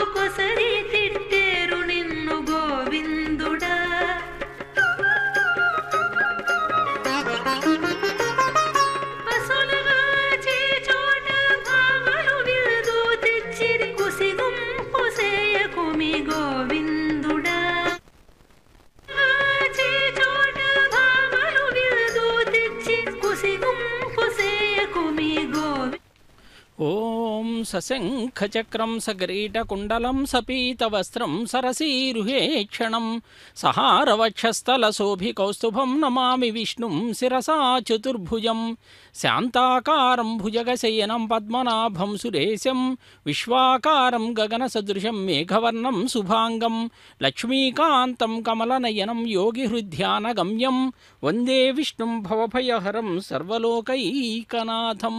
కొసరి తిట్టేరు నిన్ను గోవిందుడా పసులుగా చీచోట భామలు విరుదు తెచ్చిరి కుసిగుంపు సేయకుమి గోవిందుడా చీచోట భామలు విరుదు తెచ్చి కుసిగుంపు సేయకుమి గోవి ఓం సశంఖచక్రం సగరీటకుండలం సపీతవస్త్రం సరసీరుహేక్షణం సహారవక్షస్థలశోభి కౌస్తుభం నమామి విష్ణుం శిరసా చతుర్భుజం శాంతాకారం భుజగశయనం పద్మనాభం సురేశం విశ్వాకారం గగనసదృశం మేఘవర్ణం శుభాంగం లక్ష్మీకాంతం కమలనయనం యోగిహృద్ధ్యానగమ్యం వందే విష్ణుం భవభయహరం సర్వలోకైకనాథం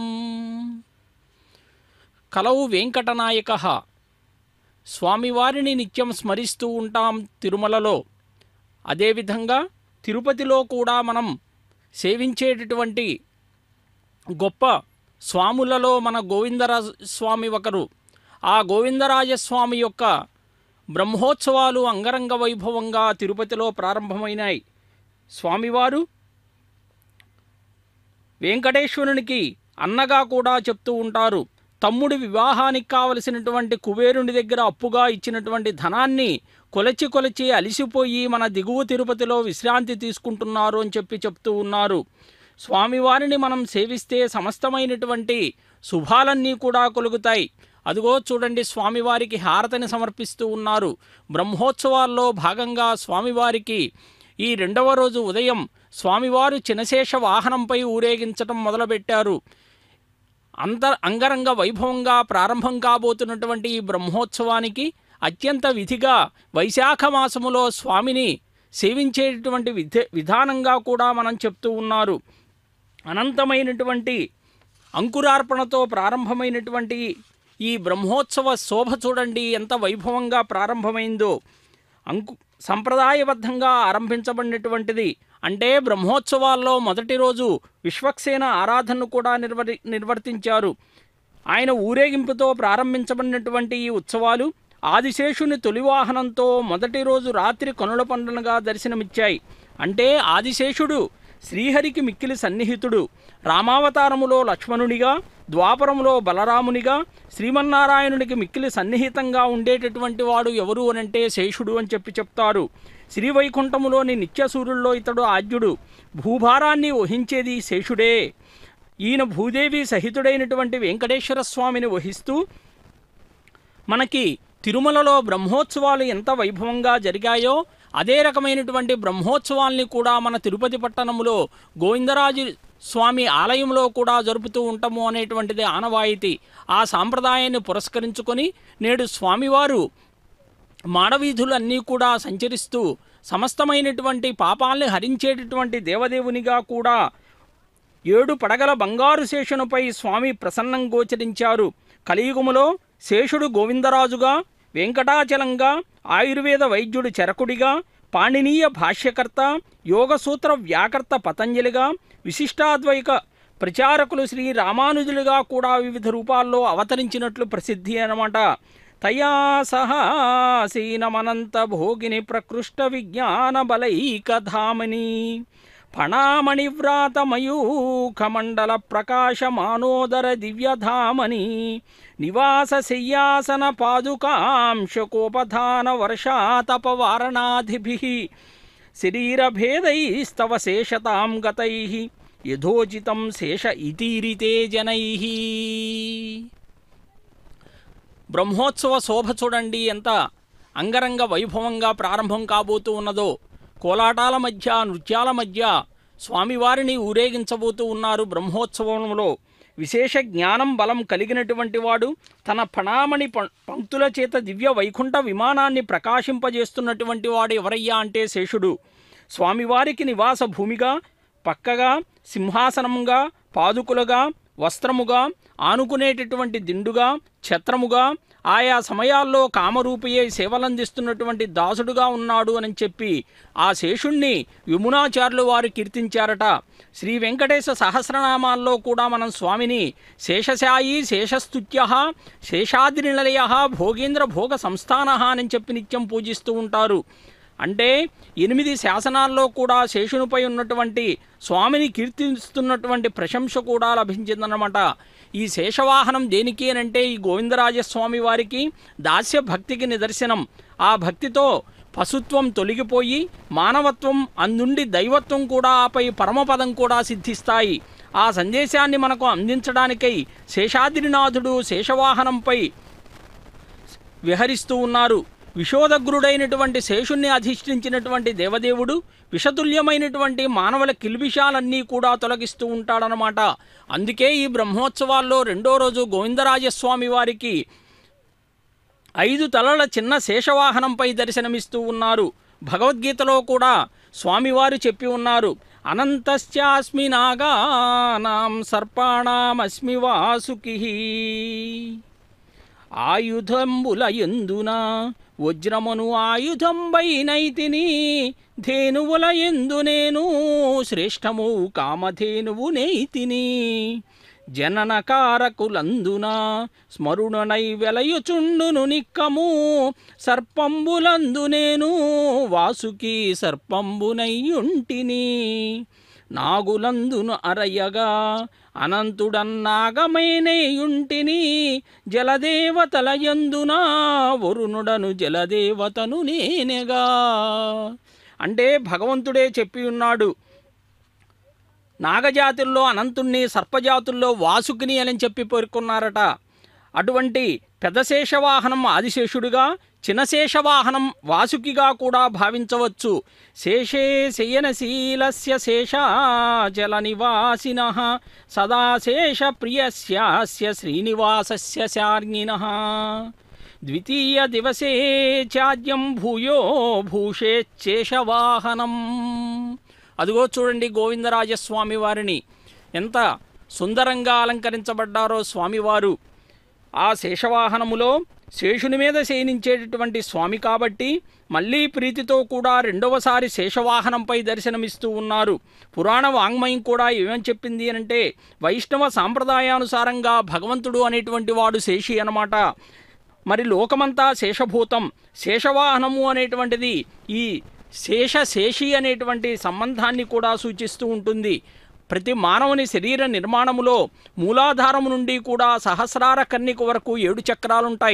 కలవు వెంకటనాయక స్వామివారిని నిత్యం స్మరిస్తూ ఉంటాం తిరుమలలో అదేవిధంగా తిరుపతిలో కూడా మనం సేవించేటటువంటి గొప్ప స్వాములలో మన గోవిందరాజ స్వామి ఒకరు ఆ గోవిందరాజస్వామి యొక్క బ్రహ్మోత్సవాలు అంగరంగ వైభవంగా తిరుపతిలో ప్రారంభమైనాయి స్వామివారు వెంకటేశ్వరునికి అన్నగా కూడా చెప్తూ ఉంటారు తమ్ముడి వివాహానికి కావలసినటువంటి కుబేరుని దగ్గర అప్పుగా ఇచ్చినటువంటి ధనాన్ని కొలచి కొలచి అలిసిపోయి మన దిగువ తిరుపతిలో విశ్రాంతి తీసుకుంటున్నారు అని చెప్పి చెప్తూ ఉన్నారు స్వామివారిని మనం సేవిస్తే సమస్తమైనటువంటి శుభాలన్నీ కూడా కలుగుతాయి అదిగో చూడండి స్వామివారికి హారతిని సమర్పిస్తూ ఉన్నారు బ్రహ్మోత్సవాల్లో భాగంగా స్వామివారికి ఈ రెండవ రోజు ఉదయం స్వామివారు చినశేష వాహనంపై ఊరేగించటం మొదలుపెట్టారు అంత అంగరంగ వైభవంగా ప్రారంభం కాబోతున్నటువంటి ఈ బ్రహ్మోత్సవానికి అత్యంత విధిగా వైశాఖ మాసములో స్వామిని సేవించేటటువంటి విధ విధానంగా కూడా మనం చెప్తూ ఉన్నారు అనంతమైనటువంటి అంకురార్పణతో ప్రారంభమైనటువంటి ఈ బ్రహ్మోత్సవ శోభ చూడండి ఎంత వైభవంగా ప్రారంభమైందో అంకు సంప్రదాయబద్ధంగా ఆరంభించబడినటువంటిది అంటే బ్రహ్మోత్సవాల్లో మొదటి రోజు విశ్వక్సేన ఆరాధనను కూడా నిర్వరి నిర్వర్తించారు ఆయన ఊరేగింపుతో ప్రారంభించబడినటువంటి ఈ ఉత్సవాలు ఆదిశేషుని తొలి వాహనంతో మొదటి రోజు రాత్రి కనుల పండుగగా దర్శనమిచ్చాయి అంటే ఆదిశేషుడు శ్రీహరికి మిక్కిలి సన్నిహితుడు రామావతారములో లక్ష్మణునిగా ద్వాపరములో బలరామునిగా శ్రీమన్నారాయణునికి మిక్కిలి సన్నిహితంగా ఉండేటటువంటి వాడు ఎవరు అనంటే శేషుడు అని చెప్పి చెప్తారు శ్రీవైకుంఠములోని నిత్యసూరుల్లో ఇతడు ఆద్యుడు భూభారాన్ని వహించేది శేషుడే ఈయన భూదేవి సహితుడైనటువంటి వెంకటేశ్వర స్వామిని వహిస్తూ మనకి తిరుమలలో బ్రహ్మోత్సవాలు ఎంత వైభవంగా జరిగాయో అదే రకమైనటువంటి బ్రహ్మోత్సవాల్ని కూడా మన తిరుపతి పట్టణంలో గోవిందరాజు స్వామి ఆలయంలో కూడా జరుపుతూ ఉంటాము అనేటువంటిది ఆనవాయితీ ఆ సాంప్రదాయాన్ని పురస్కరించుకొని నేడు స్వామివారు మాడవీధులన్నీ కూడా సంచరిస్తూ సమస్తమైనటువంటి పాపాల్ని హరించేటటువంటి దేవదేవునిగా కూడా ఏడు పడగల బంగారు శేషునిపై స్వామి ప్రసన్నం గోచరించారు కలియుగములో శేషుడు గోవిందరాజుగా వెంకటాచలంగా ఆయుర్వేద వైద్యుడు చరకుడిగా పాణినీయ భాష్యకర్త యోగసూత్ర వ్యాకర్త పతంజలిగా విశిష్టాద్వైక ప్రచారకులు శ్రీ రామానుజులుగా కూడా వివిధ రూపాల్లో అవతరించినట్లు ప్రసిద్ధి అన్నమాట తయా సహాసీనమనంత భోగిని ప్రకృష్ట విజ్ఞాన బలైకధామని ఫణామణివ్రాత మయూఖమండల ప్రకాశమానోదర దివ్యధామని నివాస శయ్యాసన పాదుకాంశకోపధాన వర్షాతపవారణాధిభిః శరీరభేదైస్తవ శేషతాం గతై యథోచితం శేష ఇతీరితే జనై బ్రహ్మోత్సవ శోభ చూడండి ఎంత అంగరంగ వైభవంగా ప్రారంభం కాబోతూ ఉన్నదో కోలాటాల మధ్య నృత్యాల మధ్య స్వామివారిని ఊరేగించబోతూ ఉన్నారు బ్రహ్మోత్సవంలో విశేష జ్ఞానం బలం కలిగినటువంటి వాడు తన ఫణామణి పం- పంక్తుల చేత దివ్య వైకుంఠ విమానాన్ని ప్రకాశింపజేస్తున్నటువంటి వాడు ఎవరయ్యా అంటే శేషుడు స్వామివారికి నివాస భూమిగా పక్కగా సింహాసనముగా పాదుకులుగా వస్త్రముగా ఆనుకునేటటువంటి దిండుగా ఛత్రముగా ఆయా సమయాల్లో కామరూపియై సేవలందిస్తున్నటువంటి దాసుడుగా ఉన్నాడు అని చెప్పి ఆ శేషుణ్ణి విమునాచార్యులు వారు కీర్తించారట శ్రీ వెంకటేశ సహస్రనామాల్లో కూడా మనం స్వామిని శేషశాయి శేషస్తుత్య శేషాద్రినిలయ భోగేంద్ర భోగ సంస్థాన అని చెప్పి నిత్యం పూజిస్తూ ఉంటారు అంటే ఎనిమిది శాసనాల్లో కూడా శేషునిపై ఉన్నటువంటి స్వామిని కీర్తిస్తున్నటువంటి ప్రశంస కూడా లభించిందన్నమాట ఈ శేషవాహనం దేనికి అని అంటే ఈ గోవిందరాజస్వామి వారికి దాస్య భక్తికి నిదర్శనం ఆ భక్తితో పశుత్వం తొలగిపోయి మానవత్వం అందుండి దైవత్వం కూడా ఆపై పరమపదం కూడా సిద్ధిస్తాయి ఆ సందేశాన్ని మనకు అందించడానికై శేషాద్రినాథుడు శేషవాహనంపై విహరిస్తూ ఉన్నారు విషోదగ్రుడైనటువంటి శేషుణ్ణి అధిష్ఠించినటువంటి దేవదేవుడు విషతుల్యమైనటువంటి మానవుల కిల్బిషాలన్నీ కూడా తొలగిస్తూ ఉంటాడనమాట అందుకే ఈ బ్రహ్మోత్సవాల్లో రెండో రోజు గోవిందరాజస్వామి వారికి ఐదు తలల చిన్న శేషవాహనంపై దర్శనమిస్తూ ఉన్నారు భగవద్గీతలో కూడా స్వామివారు చెప్పి ఉన్నారు అనంతశ్చాస్మి నాగానాం సర్పాణామస్మి వాసుకి ఆయుధంబుల ఎందున వజ్రమును ఆయుధంబైనైతిని ధేనువుల ఎందు నేను శ్రేష్టము కామధేనువు నెయ్తిని జననకారకులందున స్మరుణనై వెలయుచుండును నిక్కము సర్పంబులందు నేను వాసుకి సర్పంబునయ్యుంటిని నాగులందును అరయ్యగా అనంతుడన్నాగమైనేయుంటిని జలదేవతల యందున వరుణుడను జలదేవతను నేనెగా అంటే భగవంతుడే చెప్పి ఉన్నాడు నాగజాతుల్లో అనంతుణ్ణి సర్పజాతుల్లో వాసుకిని అని చెప్పి పేర్కొన్నారట అటువంటి పెద్దశేషవాహనం ఆదిశేషుడిగా చిన్నశేషవాహనం వాసుకిగా కూడా భావించవచ్చు శేషే శయనశీలస్య శేషాచల నివాసిన సదాశేష ప్రియస్యాస్య శ్రీనివాసస్య శార్గిణ ద్వితీయ దివసే చాద్యం భూయో భూషేచ్చేషవాహనం అదిగో చూడండి గోవిందరాజస్వామి వారిని ఎంత సుందరంగా అలంకరించబడ్డారో స్వామివారు ఆ శేషవాహనములో శేషుని మీద శయనించేటటువంటి స్వామి కాబట్టి మళ్ళీ ప్రీతితో కూడా రెండవసారి శేషవాహనంపై దర్శనమిస్తూ ఉన్నారు పురాణ వాంగ్మయం కూడా ఏమని చెప్పింది అంటే వైష్ణవ సాంప్రదాయానుసారంగా భగవంతుడు అనేటువంటి వాడు శేషి అన్నమాట మరి లోకమంతా శేషభూతం శేషవాహనము అనేటువంటిది ఈ శేష శేషి అనేటువంటి సంబంధాన్ని కూడా సూచిస్తూ ఉంటుంది ప్రతి మానవుని శరీర నిర్మాణములో మూలాధారము నుండి కూడా సహస్రార కన్నిక వరకు ఏడు చక్రాలుంటాయి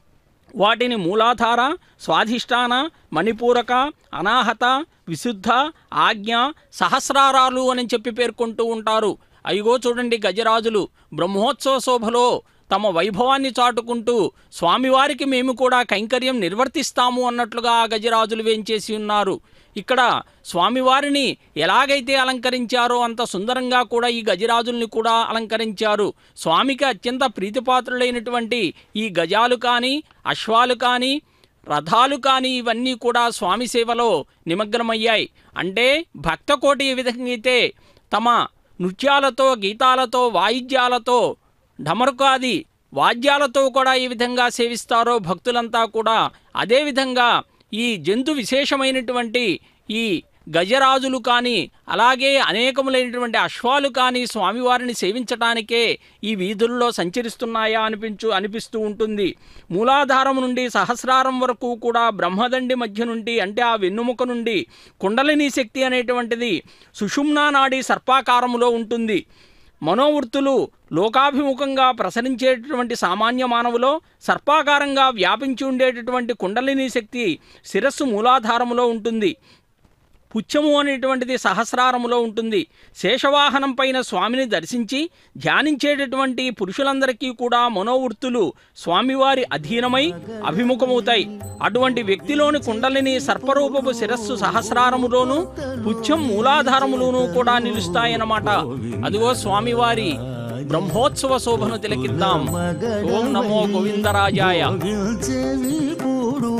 వాటిని మూలాధార స్వాధిష్టాన మణిపూరక అనాహత విశుద్ధ ఆజ్ఞ సహస్రారాలు అని చెప్పి పేర్కొంటూ ఉంటారు అయ్యగో చూడండి గజరాజులు బ్రహ్మోత్సవ శోభలో తమ వైభవాన్ని చాటుకుంటూ స్వామివారికి మేము కూడా కైంకర్యం నిర్వర్తిస్తాము అన్నట్లుగా ఆ గజరాజులు వేంచేసి ఉన్నారు ఇక్కడ స్వామివారిని ఎలాగైతే అలంకరించారో అంత సుందరంగా కూడా ఈ గజరాజుల్ని కూడా అలంకరించారు స్వామికి అత్యంత ప్రీతిపాత్రులైనటువంటి ఈ గజాలు కానీ అశ్వాలు కానీ రథాలు కానీ ఇవన్నీ కూడా స్వామి సేవలో నిమగ్నమయ్యాయి అంటే భక్తకోటి ఏ విధంగా అయితే తమ నృత్యాలతో గీతాలతో వాయిద్యాలతో ఢమరుకాది వాద్యాలతో కూడా ఈ విధంగా సేవిస్తారో భక్తులంతా కూడా అదేవిధంగా ఈ జంతు విశేషమైనటువంటి ఈ గజరాజులు కానీ అలాగే అనేకములైనటువంటి అశ్వాలు కానీ స్వామివారిని సేవించటానికే ఈ వీధుల్లో సంచరిస్తున్నాయా అనిపించు అనిపిస్తూ ఉంటుంది మూలాధారం నుండి సహస్రారం వరకు కూడా బ్రహ్మదండి మధ్య నుండి అంటే ఆ వెన్నుముక నుండి కుండలిని శక్తి అనేటువంటిది సుషుమ్నా నాడి సర్పాకారములో ఉంటుంది మనోవృత్తులు లోకాభిముఖంగా ప్రసరించేటటువంటి సామాన్య మానవులో సర్పాకారంగా వ్యాపించి ఉండేటటువంటి కుండలిని శక్తి శిరస్సు మూలాధారములో ఉంటుంది పుచ్చము అనేటువంటిది సహస్రారములో ఉంటుంది శేషవాహనం పైన స్వామిని దర్శించి ధ్యానించేటటువంటి పురుషులందరికీ కూడా మనోవృత్తులు స్వామివారి అధీనమై అభిముఖమవుతాయి అటువంటి వ్యక్తిలోని కుండలిని సర్పరూపపు శిరస్సు సహస్రారములోను పుచ్చం మూలాధారములోనూ కూడా నిలుస్తాయన్నమాట అదిగో స్వామివారి బ్రహ్మోత్సవ శోభను తిలకిద్దాం ఓం నమో గోవిందరాజాయ గిల్చెవి కూడు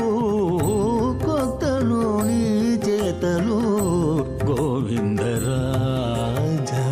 కొత్తలు నీ చేతలు గోవిందరాజా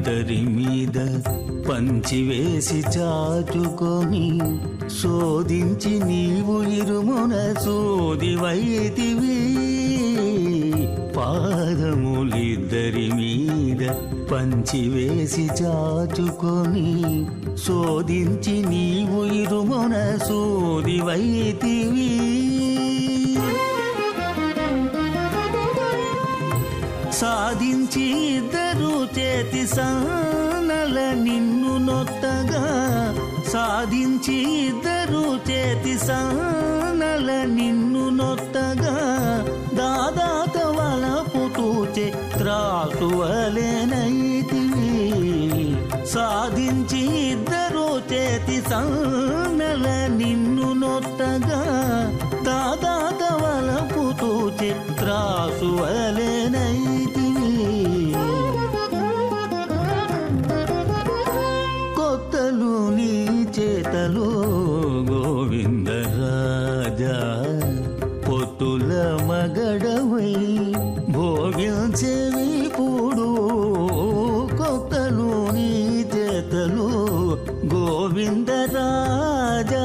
ఇద్దరి మీద పంచివేసి చాచుకొని శోధించి నీవు ఇరుమున సోది వైతివి పాదములిద్దరి మీద పంచివేసి చాచుకొని శోధించి నీవు ఇరుమున సోది వైతివి సాధించి ఇద్దరు చేతి సానల నిన్ను నొత్తగా సాధించి ఇద్దరు చేతి సానల నిన్ను నొత్తగా దాదాత వలపు తూచే త్రాసువలేనైతివి సాధించి ఇద్దరు చేతి సానల నిన్ను నొత్తగా దాదాత వలపు తూచే త్రాసువలేనైతివి కొత్తలు నీ చేతలు గోవిందరాజా పొత్తుల మగడవై భోగించేవి పూడు కొత్తలు నీ చేతలు గోవిందరాజా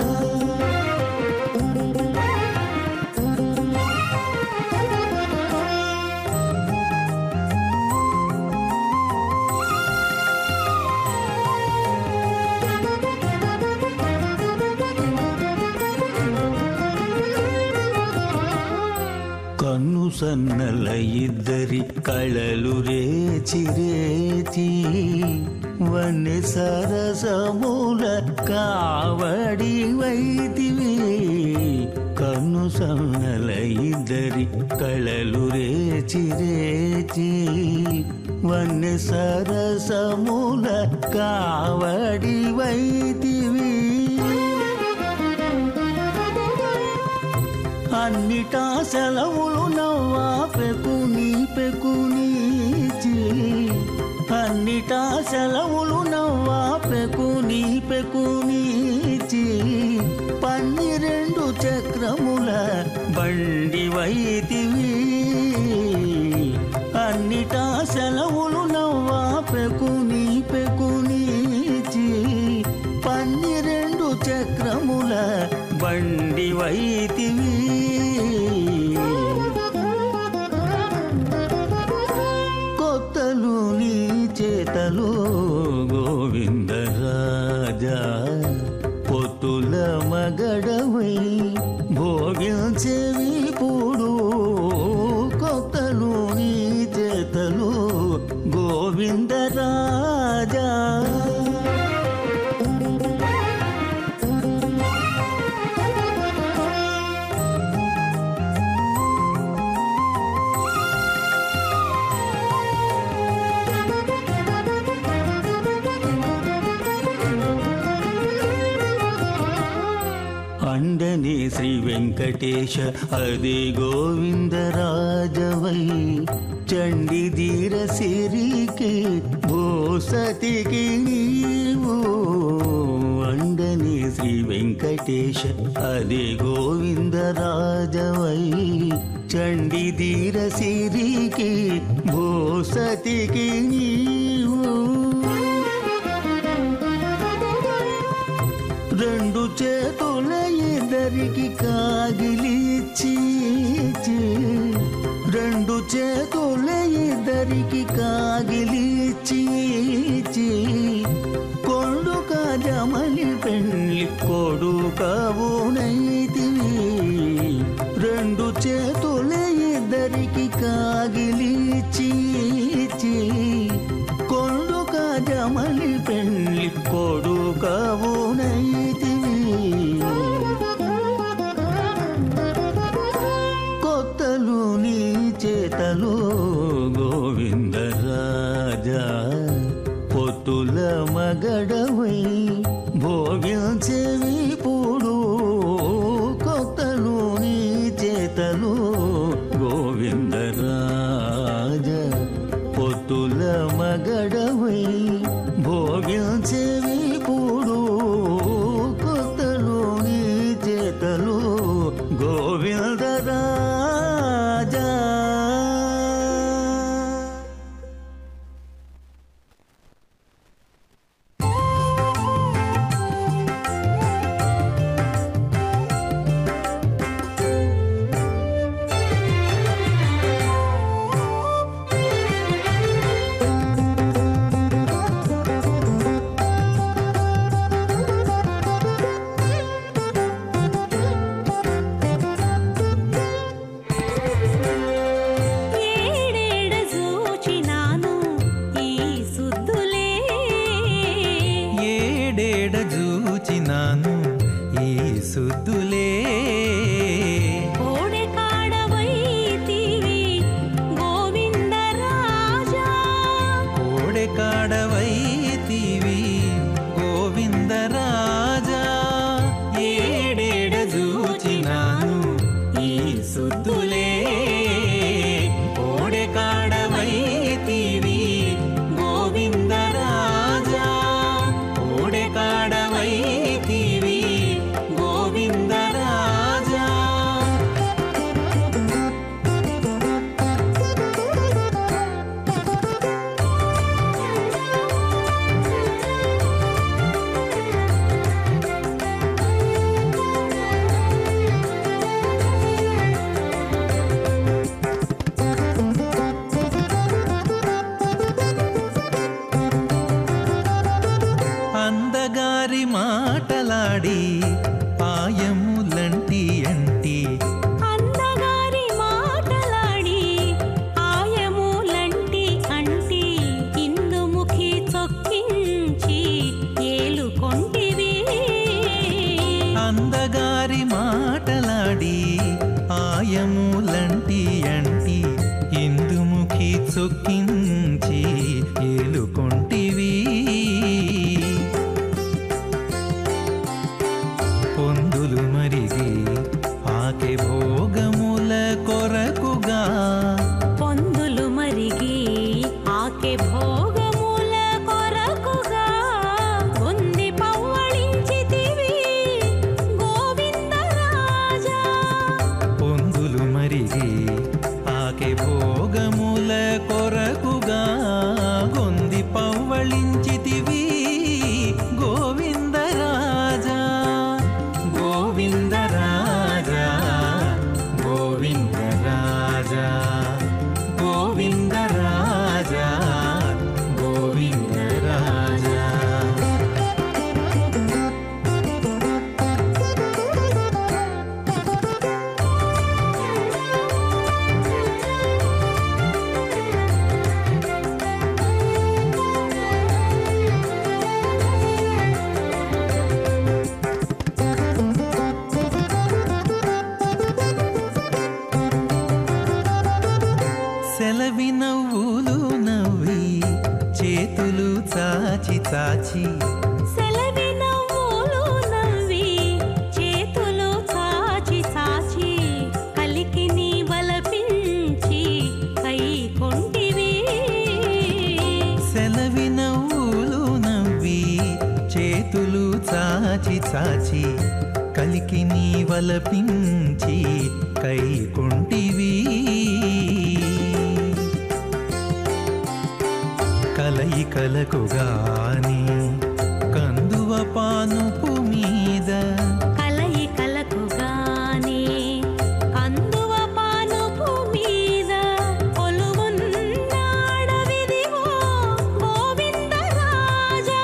కన్ను సన్నల ఇద్దరి కళలు రేచి రేచి వన్నె సరసమూల కావడి వైదివి కన్ను సన్నల ఇద్దరి కళలు రేచి రేచి వన్నె సరసమూల కావడి వైదివి అన్నిటా సెలవులు నవ్వా పెకుని పెకునీచి అన్నిటా సెలవులు నవ్వా పెకుని పెకునీచి పన్నిరెండు చక్రముల బండి వైతివి అన్నిటా సెలవులు నవ్వా పెకుని పెకునీచి పన్నిరెండు చక్రముల బండి వైతివి కొత్తలు నీ చేతలు గోవిందరాజా పొత్తుల మగడవై భోగించేవి పూడు కొత్తలు నీ చేతలు గోవిందరాజా అండని శ్రీ వెంకటేశ అదే గోవిందరాజవై చండిధీర సిరికి భూసతికి నీవు అండని శ్రీ వెంకటేశ అదే గోవిందరాజవై చండిధీర సిరికి భూసతికి నీవు రెండు చేతుల ఇద్దరికి కాగిలిచ్చి ఇచ్చి, రెండు చేతుల ఇద్దరికి కాగిలిచ్చి ఇచ్చి, కొడుక జమలి పెళ్ళి కొడుకవునైతివి రెండు చేతుల ఇద్దరికి కాగిలిచ్చి ఇచ్చి, కొడుక జమలి పెళ్ళి కొడుకవునైతివి కొత్తలు నీ చేతలు గోవిందరాజా పొత్తుల మగడవై భోగించేవి పూడు కొత్తలు నీ చేతలు గోవిందరాజా పొత్తుల మగడవై భోగించేవి పూడు కొత్తలు నీ చేతలు గోవిందరాజా మాటలాడి ఆయములంటి అంటి అందగారి మాటలాడి ఆయములంటి అంటి ఇందుముఖి చొక్కించి ఏలుకొంటివి అందగారి మాటలాడి ఆయములంటి అంటి ఇందుముఖి చొక్కించి ఏలుకొంటివి పొందులు మరిగి ఆకె భోగముల కొరకుగా పొందులు మరిగి ఆకె భోగముల కొరకుగా ఉంది పవ్వళించితివి గోవిందరాజా పొందులు మరిగి ఆకె భోగముల కొరకుగా గొంది పవ్వళించితివి గోవిందరాజా గోవిందరాజా గోవిందరాజా గోవిందరాజా గోవిందరాజా సెలవి నవ్వులు నవ్వి చేతులు చాచి చాచి సెలవి నవ్వులు నవ్వి చేతులు చాచి చాచి కలికి నీ వలపించి కై కొంటివి సెలవి నవ్వులు నవ్వి చేతులు చాచి చాచి కలికి నీ వలపించి కై కొంటివి కలయికలకుగాని కందువ పానుపు మీద కలయి కలకుగానే కందువ పానుపు మీద కొలువున్నాడవిదివో గోవిందరాజా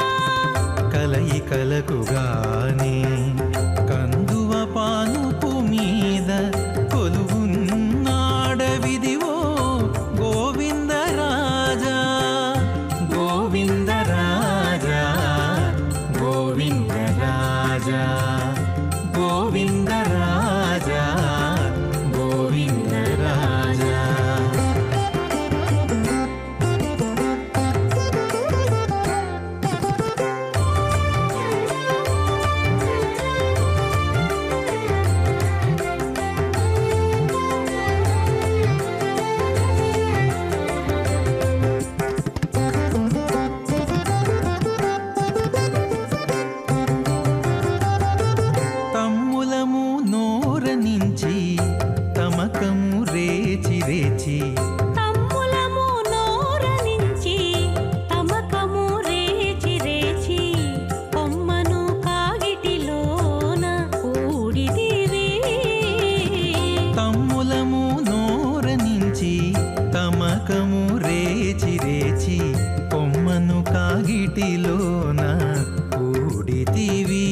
కలయికలకుగాని కందువ పానుపు మీద కొలువున్నాడవిదివో గోవిందరాజా గోవిందరాజా గోవిందరాజా గోవిందరాజా గోవిందరాజా తమ్ములము నోర నుంచి తమకము రేచి రేచి తమ్ములము నోర నుంచి తమకము రేచి రేచి కొమ్మను కాగిటిలోన కూడిదివి తమ్ములము నోర నుంచి తమకము రేచి రేచి కొమ్మను కాగిటిలోన కూడితివి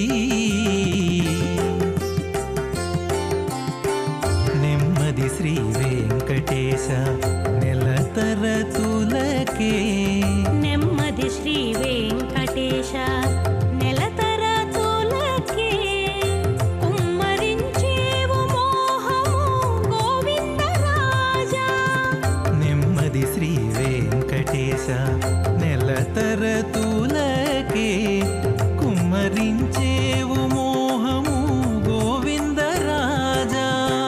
నెమ్మది శ్రీ వెంకటేశ నెలతర తులకే నెమ్మది శ్రీ వెంకటేశ నెలతర తోలకే కుమ్మరించేవు మోహము గోవిందరాజా నెమ్మది శ్రీ వెంకటేశ నెలతర తులకే కుమ్మరించేవు మోహము గోవిందరాజా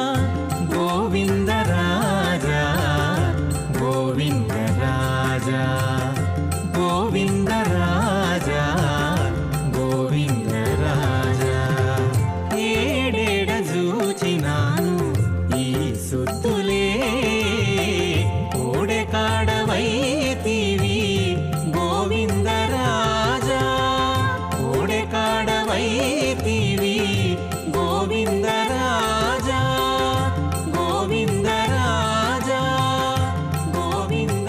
గోవిందరాజా గోవిందరాజా గోవిందరాజా గోవిందరాజా ఏడేడ చూచినాను ఈ సొత్తులే ఓడె కాడవైతివి గోవిందరాజా ఓడె కాడవైతివి గోవిందరాజా గోవిందరాజా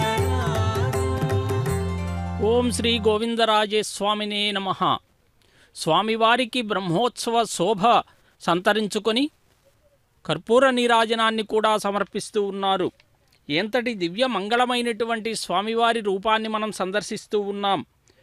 గోవిందరాజా ఓం శ్రీ గోవిందరాజే స్వామినే నమ స్వామివారికి బ్రహ్మోత్సవ శోభ సంతరించుకొని కర్పూర నీరాజనాన్ని కూడా సమర్పిస్తూ ఉన్నారు ఎంతటి దివ్య మంగళమైనటువంటి స్వామివారి రూపాన్ని మనం సందర్శిస్తూ ఉన్నాం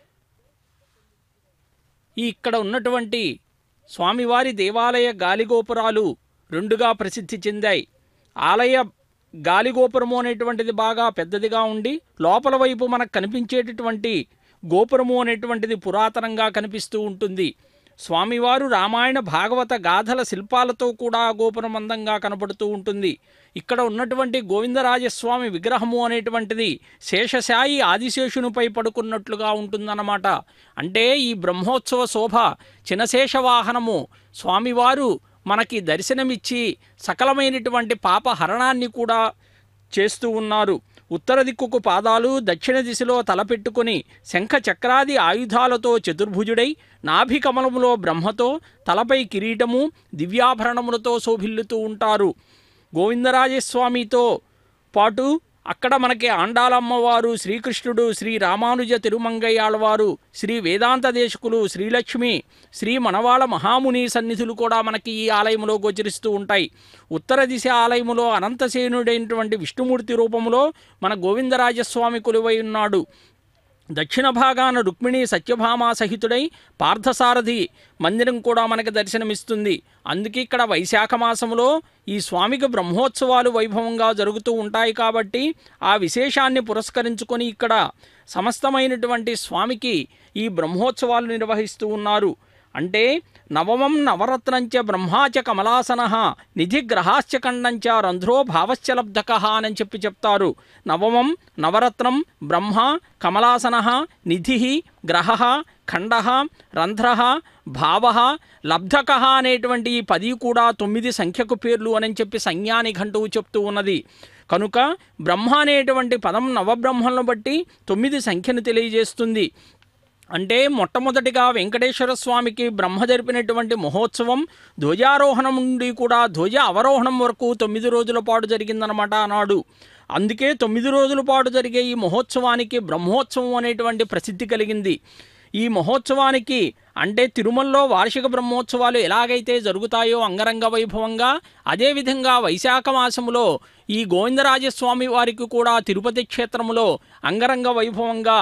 ఈ ఇక్కడ ఉన్నటువంటి స్వామివారి దేవాలయ గాలిగోపురాలు రెండుగా ప్రసిద్ధి చెందాయి ఆలయ గాలిగోపురము అనేటువంటిది బాగా పెద్దదిగా ఉండి లోపల వైపు మనకు కనిపించేటటువంటి గోపురము అనేటువంటిది పురాతనంగా కనిపిస్తూ ఉంటుంది స్వామివారు రామాయణ భాగవత గాథల శిల్పాలతో కూడా ఆ గోపురం అందంగా కనబడుతూ ఉంటుంది ఇక్కడ ఉన్నటువంటి గోవిందరాజస్వామి విగ్రహము అనేటువంటిది శేషశాయి ఆదిశేషునిపై పడుకున్నట్లుగా ఉంటుందన్నమాట అంటే ఈ బ్రహ్మోత్సవ శోభ చినశేష వాహనము స్వామివారు మనకి దర్శనమిచ్చి సకలమైనటువంటి పాప హరణాన్ని కూడా చేస్తూ ఉన్నారు ఉత్తర దిక్కుకు పాదాలు దక్షిణ దిశలో తలపెట్టుకుని శంఖ చక్రాది ఆయుధాలతో చతుర్భుజుడై నాభి కమలములో బ్రహ్మతో తలపై కిరీటము దివ్యాభరణములతో శోభిల్లుతూ ఉంటారు గోవిందరాజస్వామితో పాటు అక్కడ మనకి ఆండాలమ్మవారు శ్రీకృష్ణుడు శ్రీ రామానుజ తిరుమంగయ్యాళ్ళవారు శ్రీ వేదాంత దేశకులు శ్రీలక్ష్మి శ్రీ మనవాళ మహాముని సన్నిధులు కూడా మనకి ఈ ఆలయంలో గోచరిస్తూ ఉంటాయి ఉత్తర దిశ ఆలయములో అనంతసేనుడైనటువంటి విష్ణుమూర్తి రూపంలో మన గోవిందరాజస్వామి కొలువై ఉన్నాడు దక్షిణ భాగాన రుక్మిణి సత్యభామ సహితుడై పార్థసారథి మందిరం కూడా మనకు దర్శనమిస్తుంది అందుకే ఇక్కడ వైశాఖ మాసంలో ఈ స్వామికి బ్రహ్మోత్సవాలు వైభవంగా జరుగుతూ ఉంటాయి కాబట్టి ఆ విశేషాన్ని పురస్కరించుకొని ఇక్కడ సమస్తమైనటువంటి స్వామికి ఈ బ్రహ్మోత్సవాలు నిర్వహిస్తూ ఉన్నారు అంటే నవమం నవరత్నంచ బ్రహ్మాచ కమలాసన నిధిగ్రహాశ్చ ఖండంచ రంధ్రో భావశ్చ లబ్ధక అని చెప్పి చెప్తారు నవమం నవరత్నం బ్రహ్మ కమలాసన నిధి గ్రహ ఖండ రంధ్ర భావ లబ్ధక అనేటువంటి ఈ పది కూడా తొమ్మిది సంఖ్యకు పేర్లు అని చెప్పి సంజ్ఞాని ఘంటువు చెప్తూ ఉన్నది కనుక బ్రహ్మ అనేటువంటి పదం నవబ్రహ్మలను బట్టి తొమ్మిది సంఖ్యను తెలియజేస్తుంది అంటే మొట్టమొదటిగా వెంకటేశ్వర స్వామికి బ్రహ్మ జరిపినటువంటి మహోత్సవం ధ్వజారోహణం నుండి కూడా ధ్వజ అవరోహణం వరకు తొమ్మిది రోజుల పాటు జరిగిందనమాట ఆనాడు అందుకే తొమ్మిది రోజుల పాటు జరిగే ఈ మహోత్సవానికి బ్రహ్మోత్సవం అనేటువంటి ప్రసిద్ధి కలిగింది ఈ మహోత్సవానికి అంటే తిరుమలలో వార్షిక బ్రహ్మోత్సవాలు ఎలాగైతే జరుగుతాయో అంగరంగ వైభవంగా అదేవిధంగా వైశాఖ మాసములో ఈ గోవిందరాజస్వామి వారికి కూడా తిరుపతి క్షేత్రములో అంగరంగ వైభవంగా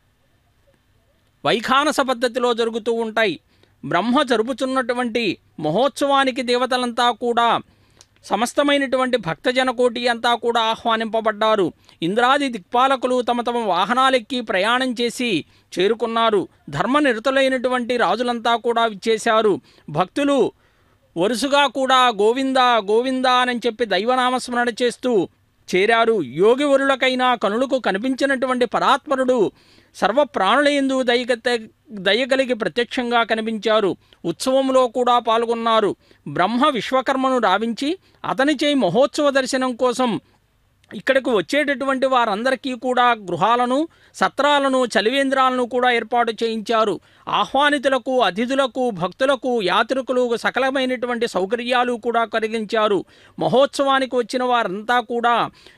వైఖానస పద్ధతిలో జరుగుతూ ఉంటాయి బ్రహ్మ జరుపుతున్నటువంటి మహోత్సవానికి దేవతలంతా కూడా సమస్తమైనటువంటి భక్తజనకోటి అంతా కూడా ఆహ్వానింపబడ్డారు ఇంద్రాది దిక్పాలకులు తమ తమ వాహనాలెక్కి ప్రయాణం చేసి చేరుకున్నారు ధర్మనిరతులైనటువంటి రాజులంతా కూడా విచ్చేశారు భక్తులు వరుసగా కూడా గోవింద గోవింద అని చెప్పి దైవనామస్మరణ చేస్తూ చేరారు యోగివరులకైనా కనులకు కనిపించినటువంటి పరాత్మరుడు సర్వ ప్రాణులయందు దయ దయగలిగి ప్రత్యక్షంగా కనిపించారు ఉత్సవంలో కూడా పాల్గొన్నారు బ్రహ్మ విశ్వకర్మను రావించి అతనిచే మహోత్సవ దర్శనం కోసం ఇక్కడికి వచ్చేటటువంటి వారందరికీ కూడా గృహాలను సత్రాలను చలివేంద్రాలను కూడా ఏర్పాటు చేయించారు ఆహ్వానితులకు అతిథులకు భక్తులకు యాత్రికులు సకలమైనటువంటి సౌకర్యాలు కూడా కలిగించారు మహోత్సవానికి వచ్చిన వారంతా కూడా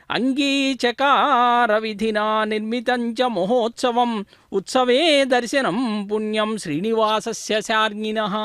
అంగీచకార విధినా నిర్మితంచ మహోత్సవం ఉత్సవే దర్శనం పుణ్యం శ్రీనివాసస్య శార్గిణః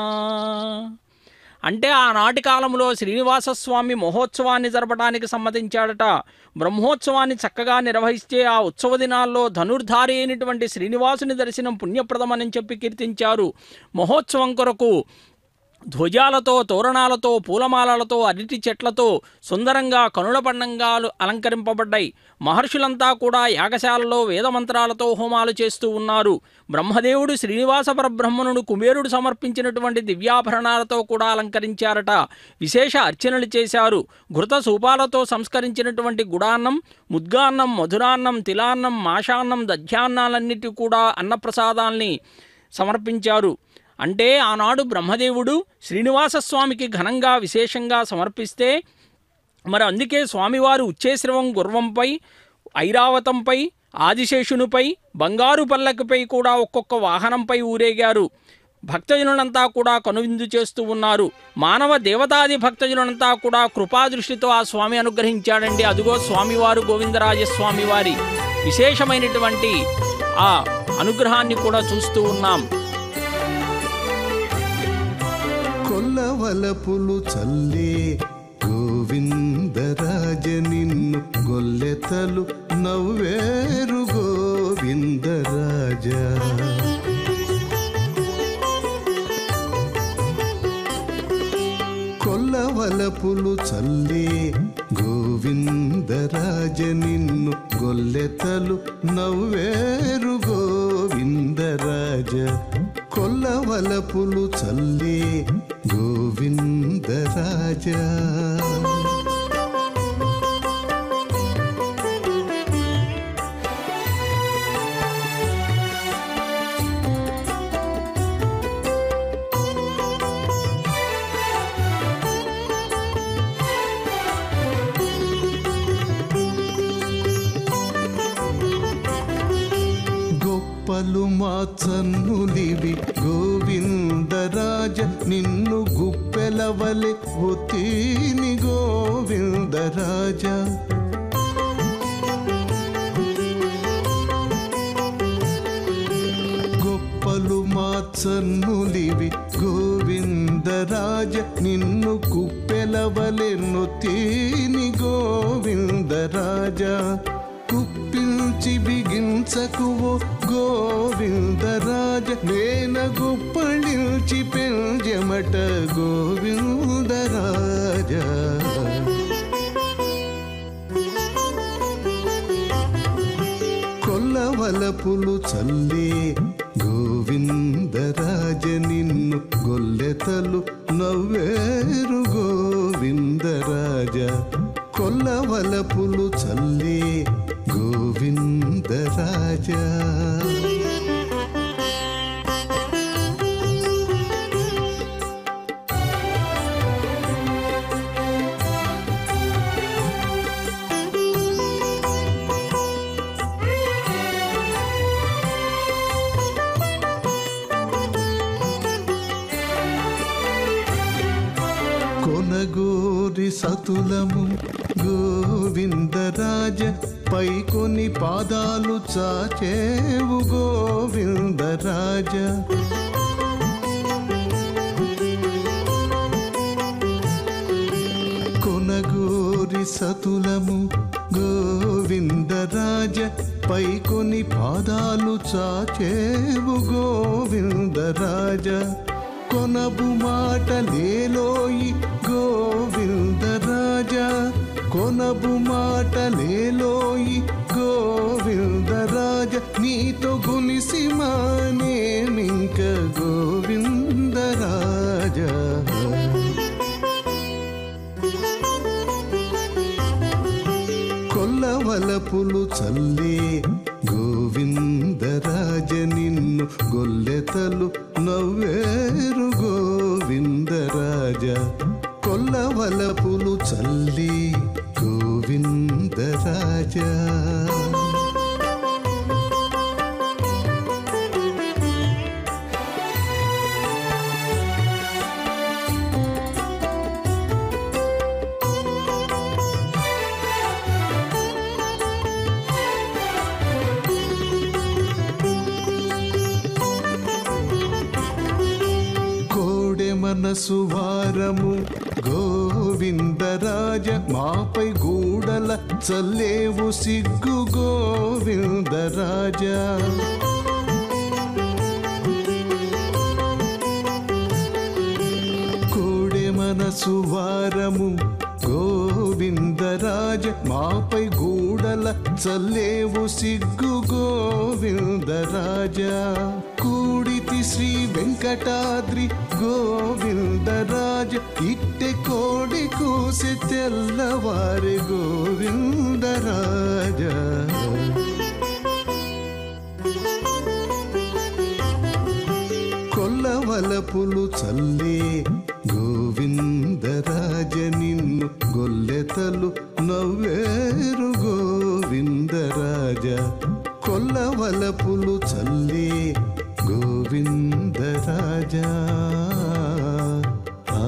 అంటే ఆనాటి కాలంలో శ్రీనివాసస్వామి మహోత్సవాన్ని జరపడానికి సమ్మతించాడట బ్రహ్మోత్సవాన్ని చక్కగా నిర్వహిస్తే ఆ ఉత్సవ దినాల్లో ధనుర్ధారి అయినటువంటి శ్రీనివాసుని దర్శనం పుణ్యప్రదమని చెప్పి కీర్తించారు మహోత్సవం కొరకు ధ్వజాలతో తోరణాలతో పూలమాలలతో అరటి చెట్లతో సుందరంగా కనుల పండంగాలు అలంకరింపబడ్డాయి మహర్షులంతా కూడా యాగశాలలో వేదమంత్రాలతో హోమాలు చేస్తూ ఉన్నారు బ్రహ్మదేవుడు శ్రీనివాస పరబ్రహ్మణుడు కుబేరుడు సమర్పించినటువంటి దివ్యాభరణాలతో కూడా అలంకరించారట విశేష అర్చనలు చేశారు ఘృత సూపాలతో సంస్కరించినటువంటి గుడాన్నం ముద్గాన్నం మధురాన్నం తిలాన్నం మాషాన్నం దధ్యాన్నాలన్నిటి కూడా అన్నప్రసాదాల్ని సమర్పించారు అంటే ఆనాడు బ్రహ్మదేవుడు శ్రీనివాసస్వామికి ఘనంగా విశేషంగా సమర్పిస్తే మరి అందుకే స్వామివారు ఉచ్చేశ్రవం గుర్వంపై ఐరావతంపై ఆదిశేషునిపై బంగారు పల్లకిపై కూడా ఒక్కొక్క వాహనంపై ఊరేగారు భక్తజనులంతా కూడా కనువిందు చేస్తూ ఉన్నారు మానవ దేవతాది భక్తజనులంతా కూడా కృపాదృష్టితో ఆ స్వామి అనుగ్రహించాడండి అదిగో స్వామివారు గోవిందరాజస్వామి వారి విశేషమైనటువంటి ఆ అనుగ్రహాన్ని కూడా చూస్తూ ఉన్నాం కొల్లవలపులు చల్లే గోవిందరాజ నిన్ను గొల్లెతలు నవ్వేరు గోవిందరాజా కొల్లవలపులు చల్లే గోవిందరాజ నిన్ను గొల్లెతలు నవ్వేరు గోవిందరాజ కొల్లవలపులు చల్లే గోవిందరాజ గొప్పలు మా చన్నులివి గోవిందరాజ నిన్ను గుప్పెలవలె ఒత్తిని గోవిందరాజ గొప్పలు మా చన్నులివి గోవిందరాజ నిన్ను కుప్పెలవలె నొత్తిని గోవిందరాజ కుప్పించి బిగించకువో గోవిందరాజ నేన గుప్పళించి పెంజమట గోవిందరాజ కొల్లవలపులు చల్లే గోవిందరాజ నిన్ను గొల్లెతలు నవ్వేరు గోవిందరాజ కొల్లవలపులు చల్లే గోవిందరాజ కొనగోరి సతులము గోవిందరాజ పైకొని పాదాలు చాచేవు గోవిందరాజ కొనగోరి సతులము గోవిందరాజ పైకొని పాదాలు చాచేవు గోవిందరాజ కొనబు మాట లేలోయి గోవిందరాజ కొనబు మాట లేలోయి గోవిందరాజ నీతో గునిసి మానేమింక గోవిందరాజ కొల్లవలపులు చల్లే గోవిందరాజ నిన్ను గొల్లెతలు నవ్వేరు గోవిందరాజ కొల్లవలపులు చల్లే గోవిందరాజ కోడె మనసు వారము గోవిందరాజ మాపై గూడల చల్లేవు సిగ్గు గోవిందరాజ కోడె మనసు వారము గోవిందరాజ మాపై గూడల చల్లేవు సిగ్గు గోవిందరాజ కూడితి శ్రీ వెంకటాద్రి గోవిందరాజ ఇట్టె కోడి కూసి తెల్లవారి గోవిందరాజ కొల్లవలపులు చల్లే గోవిందరాజ నిన్ను గొల్లెతలు నవ్వేరు గోవిందరాజ కొల్లవలపులు చల్లే గోవిందరాజ ఆ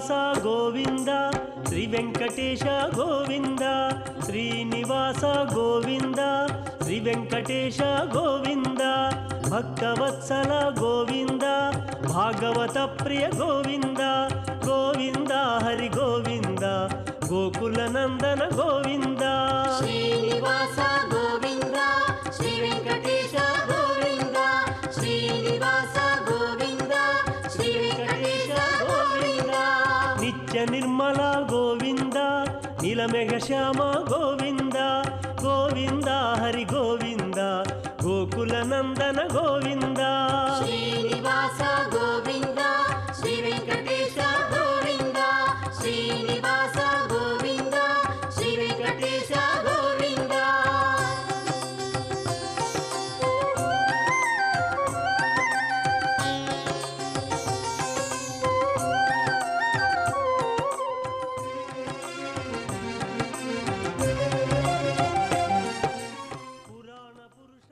శ్రీనివాస గోవింద శ్రీ వెంకటేశ గోవింద శ్రీనివాస గోవింద శ్రీ వెంకటేశ గోవింద భక్తవత్సల గోవింద భాగవత ప్రియ గోవింద గోవింద హరి గోవింద గోకుల నందన గోవింద శ్రీనివాస గోవింద శ్రీ వెంకటేశ గోవింద శ్రీనివాస గోవింద శ్రీ వెంకటేశ గోవింద నిత్య నిర్మల గోవింద నీలమేఘ శ్యామ గోవింద గోవింద హరి గోవింద గోకుల నందన గోవింద శ్రీనివాస గోవింద శ్రీ వెంకటేశ గోవింద శ్రీనివాస గోవింద శ్రీ వెంకటేశ గోవింద పురాణ పురుష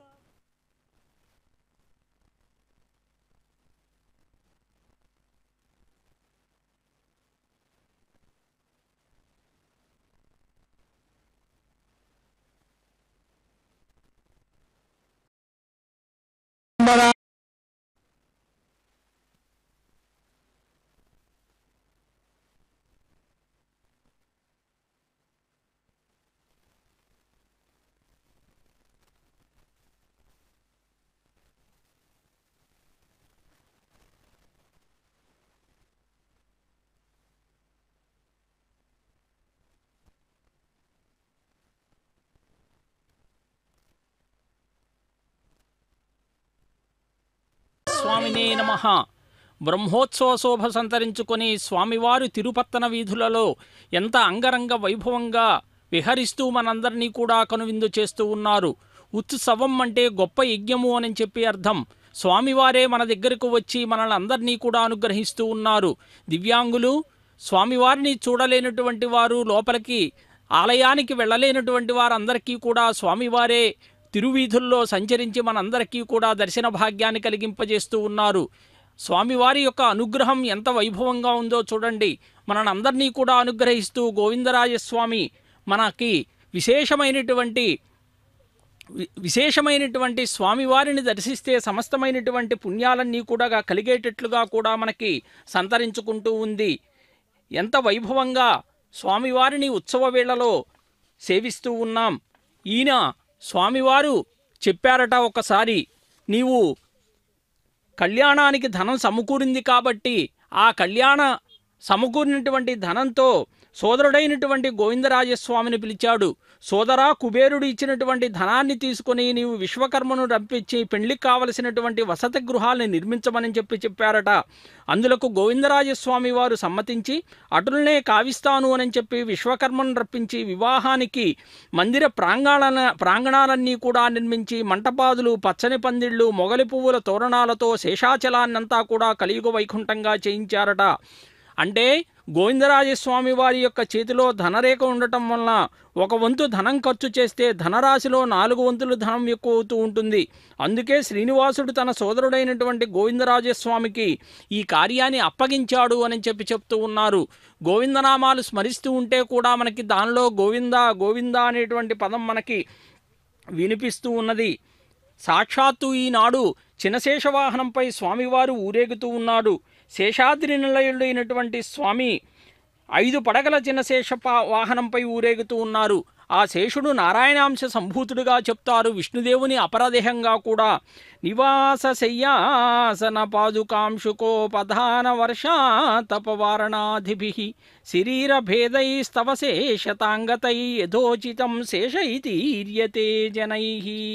స్వామినే నమ బ్రహ్మోత్సవ శోభ సంతరించుకొని స్వామివారు తిరుపత్తన వీధులలో ఎంత అంగరంగ వైభవంగా విహరిస్తూ మనందరినీ కూడా కనువిందు చేస్తూ ఉన్నారు ఉత్సవం అంటే గొప్ప యజ్ఞము అని చెప్పి అర్థం స్వామివారే మన దగ్గరకు వచ్చి మనల్ని అందరినీ కూడా అనుగ్రహిస్తూ ఉన్నారు దివ్యాంగులు స్వామివారిని చూడలేనటువంటి వారు లోపలికి ఆలయానికి వెళ్ళలేనటువంటి వారందరికీ కూడా స్వామివారే తిరువీధుల్లో సంచరించి మనందరికీ కూడా దర్శన భాగ్యాన్ని కలిగింపజేస్తూ ఉన్నారు స్వామివారి యొక్క అనుగ్రహం ఎంత వైభవంగా ఉందో చూడండి మనందరినీ కూడా అనుగ్రహిస్తూ గోవిందరాజస్వామి మనకి విశేషమైనటువంటి వి- విశేషమైనటువంటి స్వామివారిని దర్శిస్తే సమస్తమైనటువంటి పుణ్యాలన్నీ కూడా కలిగేటట్లుగా కూడా మనకి సంతరించుకుంటూ ఉంది ఎంత వైభవంగా స్వామివారిని ఉత్సవ వేళలో సేవిస్తూ ఉన్నాం ఈయన స్వామివారు చెప్పారట ఒకసారి నీవు కళ్యాణానికి ధనం సమకూరింది కాబట్టి ఆ కళ్యాణ సమకూరినటువంటి ధనంతో సోదరుడైనటువంటి గోవిందరాజస్వామిని పిలిచాడు సోదరా కుబేరుడు ఇచ్చినటువంటి ధనాన్ని తీసుకొని నీవు విశ్వకర్మను రప్పించి పెళ్లికి కావలసినటువంటి వసతి గృహాల్ని నిర్మించమని చెప్పి చెప్పారట అందులకు గోవిందరాజస్వామి వారు సమ్మతించి అటులనే కావిస్తాను అని చెప్పి విశ్వకర్మను రప్పించి వివాహానికి మందిర ప్రాంగణ ప్రాంగణాలన్నీ కూడా నిర్మించి మంటపాదులు పచ్చని పందిళ్ళు మొగలి పువ్వుల తోరణాలతో శేషాచలాన్నంతా కూడా కలియుగ వైకుంఠంగా చేయించారట అంటే గోవిందరాజస్వామి వారి యొక్క చేతిలో ధనరేఖ ఉండటం వలన ఒక వంతు ధనం ఖర్చు చేస్తే ధనరాశిలో నాలుగు వంతులు ధనం ఎక్కువ అవుతూ ఉంటుంది అందుకే శ్రీనివాసుడు తన సోదరుడైనటువంటి గోవిందరాజస్వామికి ఈ కార్యాన్ని అప్పగించాడు అని చెప్పి చెప్తూ ఉన్నారు గోవిందనామాలు స్మరిస్తూ ఉంటే కూడా మనకి దానిలో గోవింద గోవింద అనేటువంటి పదం మనకి వినిపిస్తూ ఉన్నది సాక్షాత్తు ఈనాడు చినశేష వాహనంపై స్వామివారు ఊరేగుతూ ఉన్నాడు శేషాద్రి నిలయుడైనటువంటి స్వామి ఐదు పడగల చినశేష పా- వాహనంపై ఊరేగుతూ ఉన్నారు ఆ శేషుడు నారాయణాంశ సంభూతుడుగా చెప్తారు విష్ణుదేవుని అపరదేహంగా కూడా నివాస శయ్యాసన పాదుకాంశుకోపధాన వర్షా తపవారణాధిభి శరీర భేదైస్తవ శేషతాంగతై యథోచితం శేషైతీర్యతే జనై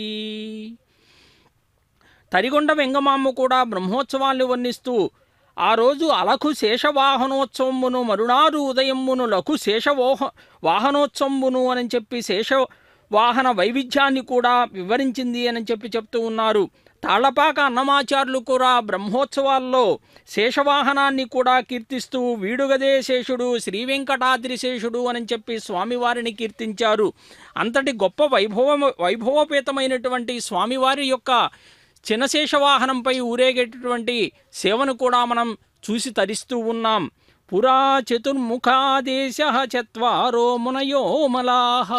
తరిగొండ వెంగమాంబ కూడా బ్రహ్మోత్సవాల్ని వర్ణిస్తూ ఆ రోజు అలకు శేషవాహనోత్సవమును మరునాడు ఉదయమును లఘు శేషవోహ వాహనోత్సవమును అని చెప్పి శేష వాహన వైవిధ్యాన్ని కూడా వివరించింది అని చెప్పి చెప్తూ ఉన్నారు తాళ్లపాక అన్నమాచార్యులు కూడా బ్రహ్మోత్సవాల్లో శేషవాహనాన్ని కూడా కీర్తిస్తూ వీడుగదే శేషుడు శ్రీ వెంకటాద్రి శేషుడు అని చెప్పి స్వామివారిని కీర్తించారు అంతటి గొప్ప వైభవ వైభవపేతమైనటువంటి స్వామివారి యొక్క చిన్నశేష వాహనంపై ఊరేగేటటువంటి సేవను కూడా మనం చూసి తరిస్తూ ఉన్నాం పురా చతుర్ముఖాదేశ చత్వారో మునయో మలాహ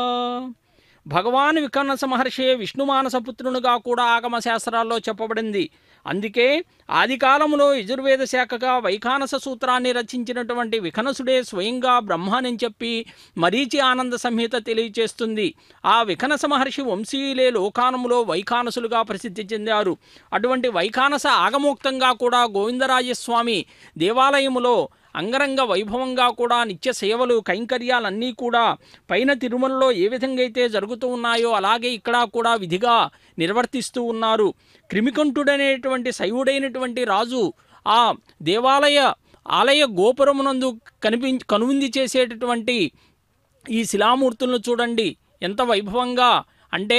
భగవాన్ వికర్ణస మహర్షి విష్ణుమానస పుత్రునిగా కూడా ఆగమ శాస్త్రాల్లో చెప్పబడింది అందుకే ఆది కాలంలో యజుర్వేద శాఖగా వైఖానస సూత్రాన్ని రచించినటువంటి విఖనసుడే స్వయంగా బ్రహ్మానని చెప్పి మరీచి ఆనంద సంహిత తెలియచేస్తుంది ఆ విఖనస మహర్షి వంశీయులే లోకానములో వైఖానసులుగా ప్రసిద్ధి చెందారు అటువంటి వైఖానస ఆగమోక్తంగా కూడా గోవిందరాజస్వామి దేవాలయములో అంగరంగ వైభవంగా కూడా నిత్య సేవలు కైంకర్యాలన్నీ కూడా పైన తిరుమలలో ఏ విధంగా అయితే జరుగుతూ ఉన్నాయో అలాగే ఇక్కడ కూడా విధిగా నిర్వర్తిస్తూ ఉన్నారు క్రిమికంఠుడనేటువంటి శైవుడైనటువంటి రాజు ఆ దేవాలయ ఆలయ గోపురమునందు కనిపి కనువింది చేసేటటువంటి ఈ శిలామూర్తులను చూడండి ఎంత వైభవంగా అంటే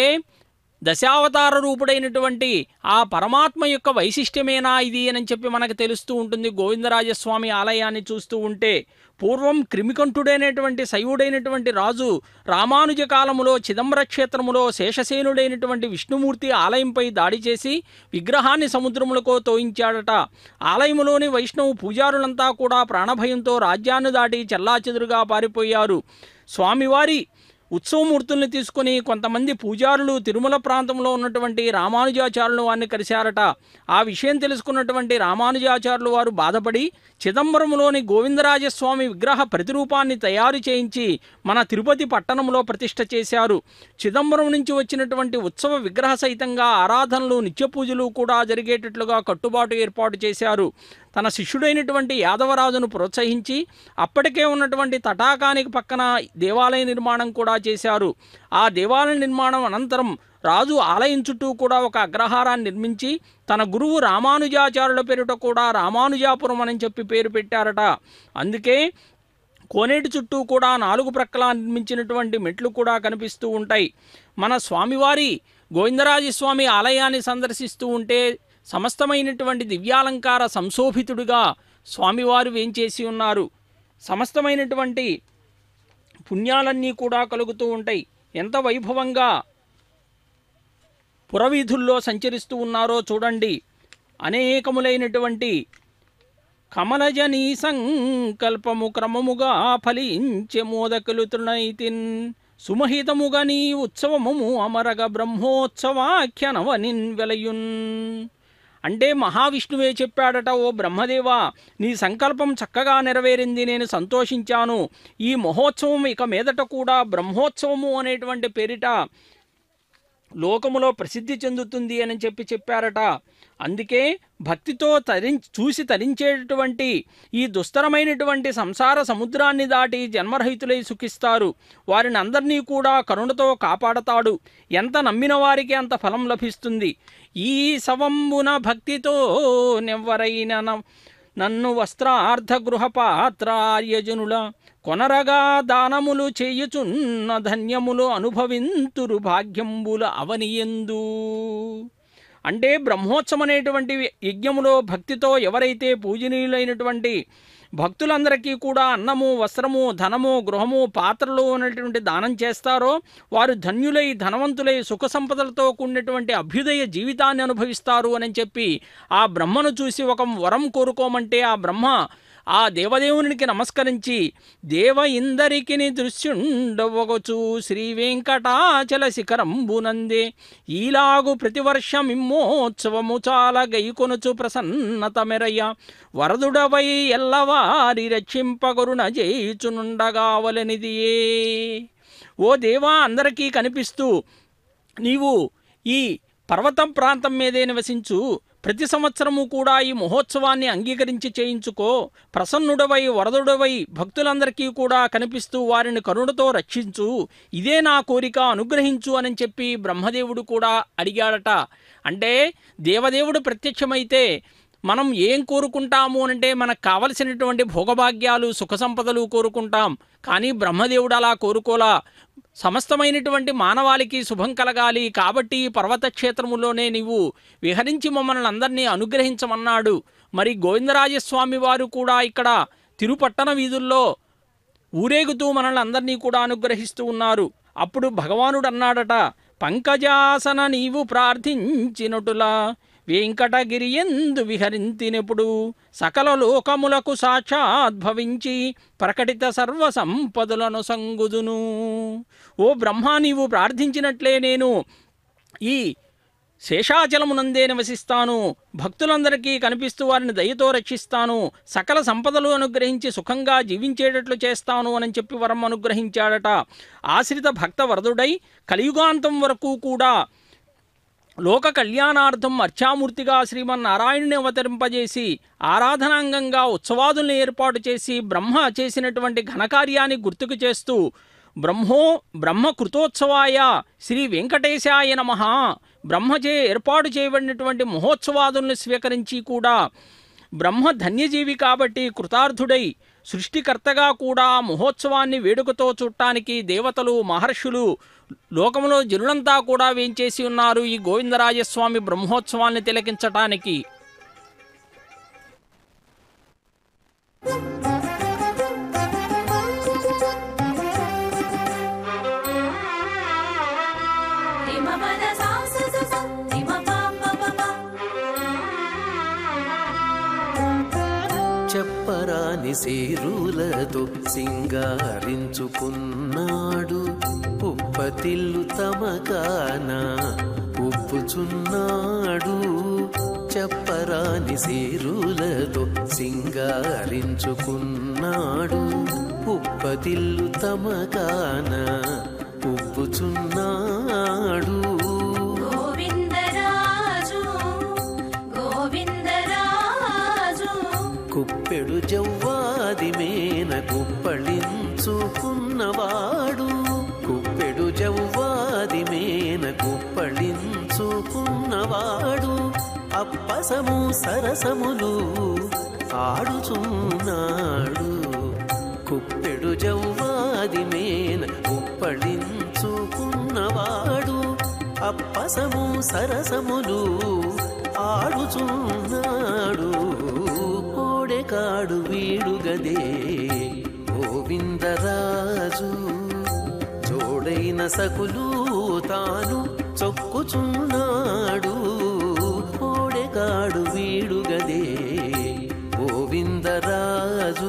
దశావతార రూపుడైనటువంటి ఆ పరమాత్మ యొక్క వైశిష్ట్యమేనా ఇది అని చెప్పి మనకు తెలుస్తూ ఉంటుంది గోవిందరాజస్వామి ఆలయాన్ని చూస్తూ ఉంటే పూర్వం క్రిమికంఠుడైనటువంటి శైవుడైనటువంటి రాజు రామానుజ కాలములో చిదంబర క్షేత్రములో శేషసేనుడైనటువంటి విష్ణుమూర్తి ఆలయంపై దాడి చేసి విగ్రహాన్ని సముద్రములకో తోయించాడట ఆలయములోని వైష్ణవు పూజారులంతా కూడా ప్రాణభయంతో రాజ్యాన్ని దాటి చెల్లాచెదురుగా పారిపోయారు స్వామివారి ఉత్సవమూర్తుల్ని తీసుకుని కొంతమంది పూజారులు తిరుమల ప్రాంతంలో ఉన్నటువంటి రామానుజాచార్యులు వారిని కలిశారట ఆ విషయం తెలుసుకున్నటువంటి రామానుజాచార్యులు వారు బాధపడి చిదంబరంలోని గోవిందరాజస్వామి విగ్రహ ప్రతిరూపాన్ని తయారు చేయించి మన తిరుపతి పట్టణంలో ప్రతిష్ఠ చేశారు చిదంబరం నుంచి వచ్చినటువంటి ఉత్సవ విగ్రహ సహితంగా ఆరాధనలు నిత్య పూజలు కూడా జరిగేటట్లుగా కట్టుబాటు ఏర్పాటు చేశారు తన శిష్యుడైనటువంటి యాదవరాజును ప్రోత్సహించి అప్పటికే ఉన్నటువంటి తటాకానికి పక్కన దేవాలయ నిర్మాణం కూడా చేశారు ఆ దేవాలయ నిర్మాణం అనంతరం రాజు ఆలయం చుట్టూ కూడా ఒక అగ్రహారాన్ని నిర్మించి తన గురువు రామానుజాచార్యుల పేరుట కూడా రామానుజాపురం అని చెప్పి పేరు పెట్టారట అందుకే కోనేటి చుట్టూ కూడా నాలుగు ప్రక్కల నిర్మించినటువంటి మెట్లు కూడా కనిపిస్తూ ఉంటాయి మన స్వామివారి గోవిందరాజస్వామి ఆలయాన్ని సందర్శిస్తూ ఉంటే సమస్తమైనటువంటి దివ్యాలంకార సంశోభితుడిగా స్వామివారు వేంచేసి ఉన్నారు సమస్తమైనటువంటి పుణ్యాలన్నీ కూడా కలుగుతూ ఉంటాయి ఎంత వైభవంగా పురవీధుల్లో సంచరిస్తూ ఉన్నారో చూడండి అనేకములైనటువంటి కమలజనీ సంకల్పము క్రమముగా ఫలించె మోదకులు తృణైతిన్ సుమహితముగా నీ ఉత్సవము అమరగ బ్రహ్మోత్సవాఖ్యనవనిన్ వెలయున్ అంటే మహావిష్ణువే చెప్పాడట ఓ బ్రహ్మదేవా నీ సంకల్పం చక్కగా నెరవేరింది నేను సంతోషించాను ఈ మహోత్సవం ఇక మీదట కూడా బ్రహ్మోత్సవము అనేటువంటి పేరిట లోకములో ప్రసిద్ధి చెందుతుంది అని చెప్పి చెప్పారట అందుకే భక్తితో తరి చూసి తరించేటటువంటి ఈ దుస్తరమైనటువంటి సంసార సముద్రాన్ని దాటి జన్మరహితులై సుఖిస్తారు వారిని అందరినీ కూడా కరుణతో కాపాడతాడు ఎంత నమ్మిన వారికి అంత ఫలం లభిస్తుంది ఈ సవంబున భక్తితో నెవ్వరైన న- నన్ను వస్త్రార్థ గృహపాత్రార్యజనుల కొనరగా దానములు చేయుచున్న ధన్యములు అనుభవింతురు భాగ్యంబుల అవనియందు అంటే బ్రహ్మోత్సవం అనేటువంటి యజ్ఞములో భక్తితో ఎవరైతే పూజనీయులైనటువంటి భక్తులందరికీ కూడా అన్నము వస్త్రము ధనము గృహము పాత్రలు అనేటువంటి దానం చేస్తారో వారు ధన్యులై ధనవంతులై సుఖ సంపదలతో కూడినటువంటి అభ్యుదయ జీవితాన్ని అనుభవిస్తారు అని చెప్పి ఆ బ్రహ్మను చూసి ఒక వరం కోరుకోమంటే ఆ బ్రహ్మ ఆ దేవదేవునికి నమస్కరించి దేవ ఇందరికిని దృశ్యుండవగచు శ్రీ వెంకటాచల శిఖరంబునందే ఈలాగు ప్రతివర్షమిమ్మోత్సవము చాలా గైకొనుచు ప్రసన్నత మెరయ్య వరదుడవై ఎల్లవారి రక్షింపగరుణ చేయుచునుండగావలనిదియే ఓ దేవా అందరికీ కనిపిస్తూ నీవు ఈ పర్వతం ప్రాంతం మీదే నివసించు ప్రతి సంవత్సరము కూడా ఈ మహోత్సవాన్ని అంగీకరించి చేయించుకో ప్రసన్నుడవై వరదుడవై భక్తులందరికీ కూడా కనిపిస్తూ వారిని కరుణతో రక్షించు ఇదే నా కోరిక అనుగ్రహించు అని చెప్పి బ్రహ్మదేవుడు కూడా అడిగాడట అంటే దేవదేవుడు ప్రత్యక్షమైతే మనం ఏం కోరుకుంటాము అంటే మనకు కావలసినటువంటి భోగభాగ్యాలు సుఖ సంపదలు కోరుకుంటాం కానీ బ్రహ్మదేవుడు అలా కోరుకోలా సమస్తమైనటువంటి మానవాళికి శుభం కలగాలి కాబట్టి ఈ పర్వత క్షేత్రములోనే నీవు విహరించి మమ్మల్ని అందరినీ అనుగ్రహించమన్నాడు మరి గోవిందరాజస్వామి వారు కూడా ఇక్కడ తిరుపట్టణ వీధుల్లో ఊరేగుతూ మనల్ని అందరినీ కూడా అనుగ్రహిస్తూ ఉన్నారు అప్పుడు భగవానుడు అన్నాడట పంకజాసన నీవు ప్రార్థించినటులా వెంకటగిరి ఎందు విహరింతినెప్పుడు సకల లోకములకు సాక్షాద్భవించి ప్రకటిత సర్వ సంపదలను సంగుదును ఓ బ్రహ్మా నీవు ప్రార్థించినట్లే నేను ఈ శేషాచలమునందే నివసిస్తాను భక్తులందరికీ కనిపిస్తూ వారిని దయతో రక్షిస్తాను సకల సంపదలు అనుగ్రహించి సుఖంగా జీవించేటట్లు చేస్తాను అని చెప్పి వరం అనుగ్రహించాడట ఆశ్రిత భక్త వరదుడై కలియుగాంతం వరకు కూడా లోక కళ్యాణార్థం అర్చామూర్తిగా శ్రీమన్నారాయణుని అవతరింపజేసి ఆరాధనాంగంగా ఉత్సవాదుల్ని ఏర్పాటు చేసి బ్రహ్మ చేసినటువంటి ఘనకార్యాన్ని గుర్తుకు చేస్తూ బ్రహ్మో బ్రహ్మ కృతోత్సవాయ శ్రీ వెంకటేశాయ నమ బ్రహ్మచే ఏర్పాటు చేయబడినటువంటి మహోత్సవాదుల్ని స్వీకరించి కూడా బ్రహ్మ ధన్యజీవి కాబట్టి కృతార్థుడై సృష్టికర్తగా కూడా ఆ మహోత్సవాన్ని వేడుకతో చుట్టానికి దేవతలు మహర్షులు లోకంలో జనులంతా కూడా వేంచేసి ఉన్నారు ఈ గోవిందరాజస్వామి బ్రహ్మోత్సవాన్ని తిలకించటానికి చెప్పరాని సీరులతో సింగారించుకున్నాడు ఉప్పతిల్లు తమకాన ఉప్పుచున్నాడు చెప్పరాని సీరులతో సింగారించుకున్నాడు ఉప్పతిల్లు తమకాన ఉప్పుచున్నాడు గోవిందరాజు గోవిందరాజు కుప్పెడు జవ్వాది మేన కుప్పళించుకున్నవాడు కుప్పెడు జవ్వాది మేన కుప్పళించుకున్నవాడు అప్పసము సరసములు ఆడుచున్నాడు కుప్పెడు జవ్వాది మేన కుప్పళించుకున్నవాడు అప్పసము సరసములు ఆడుచున్నాడు కోడెకాడు వీడుగదే గోవిందరాజు జోడైన సకులు తాను చొక్కుచున్నాడు కోడెకాడు వీడుగదే గోవిందరాజు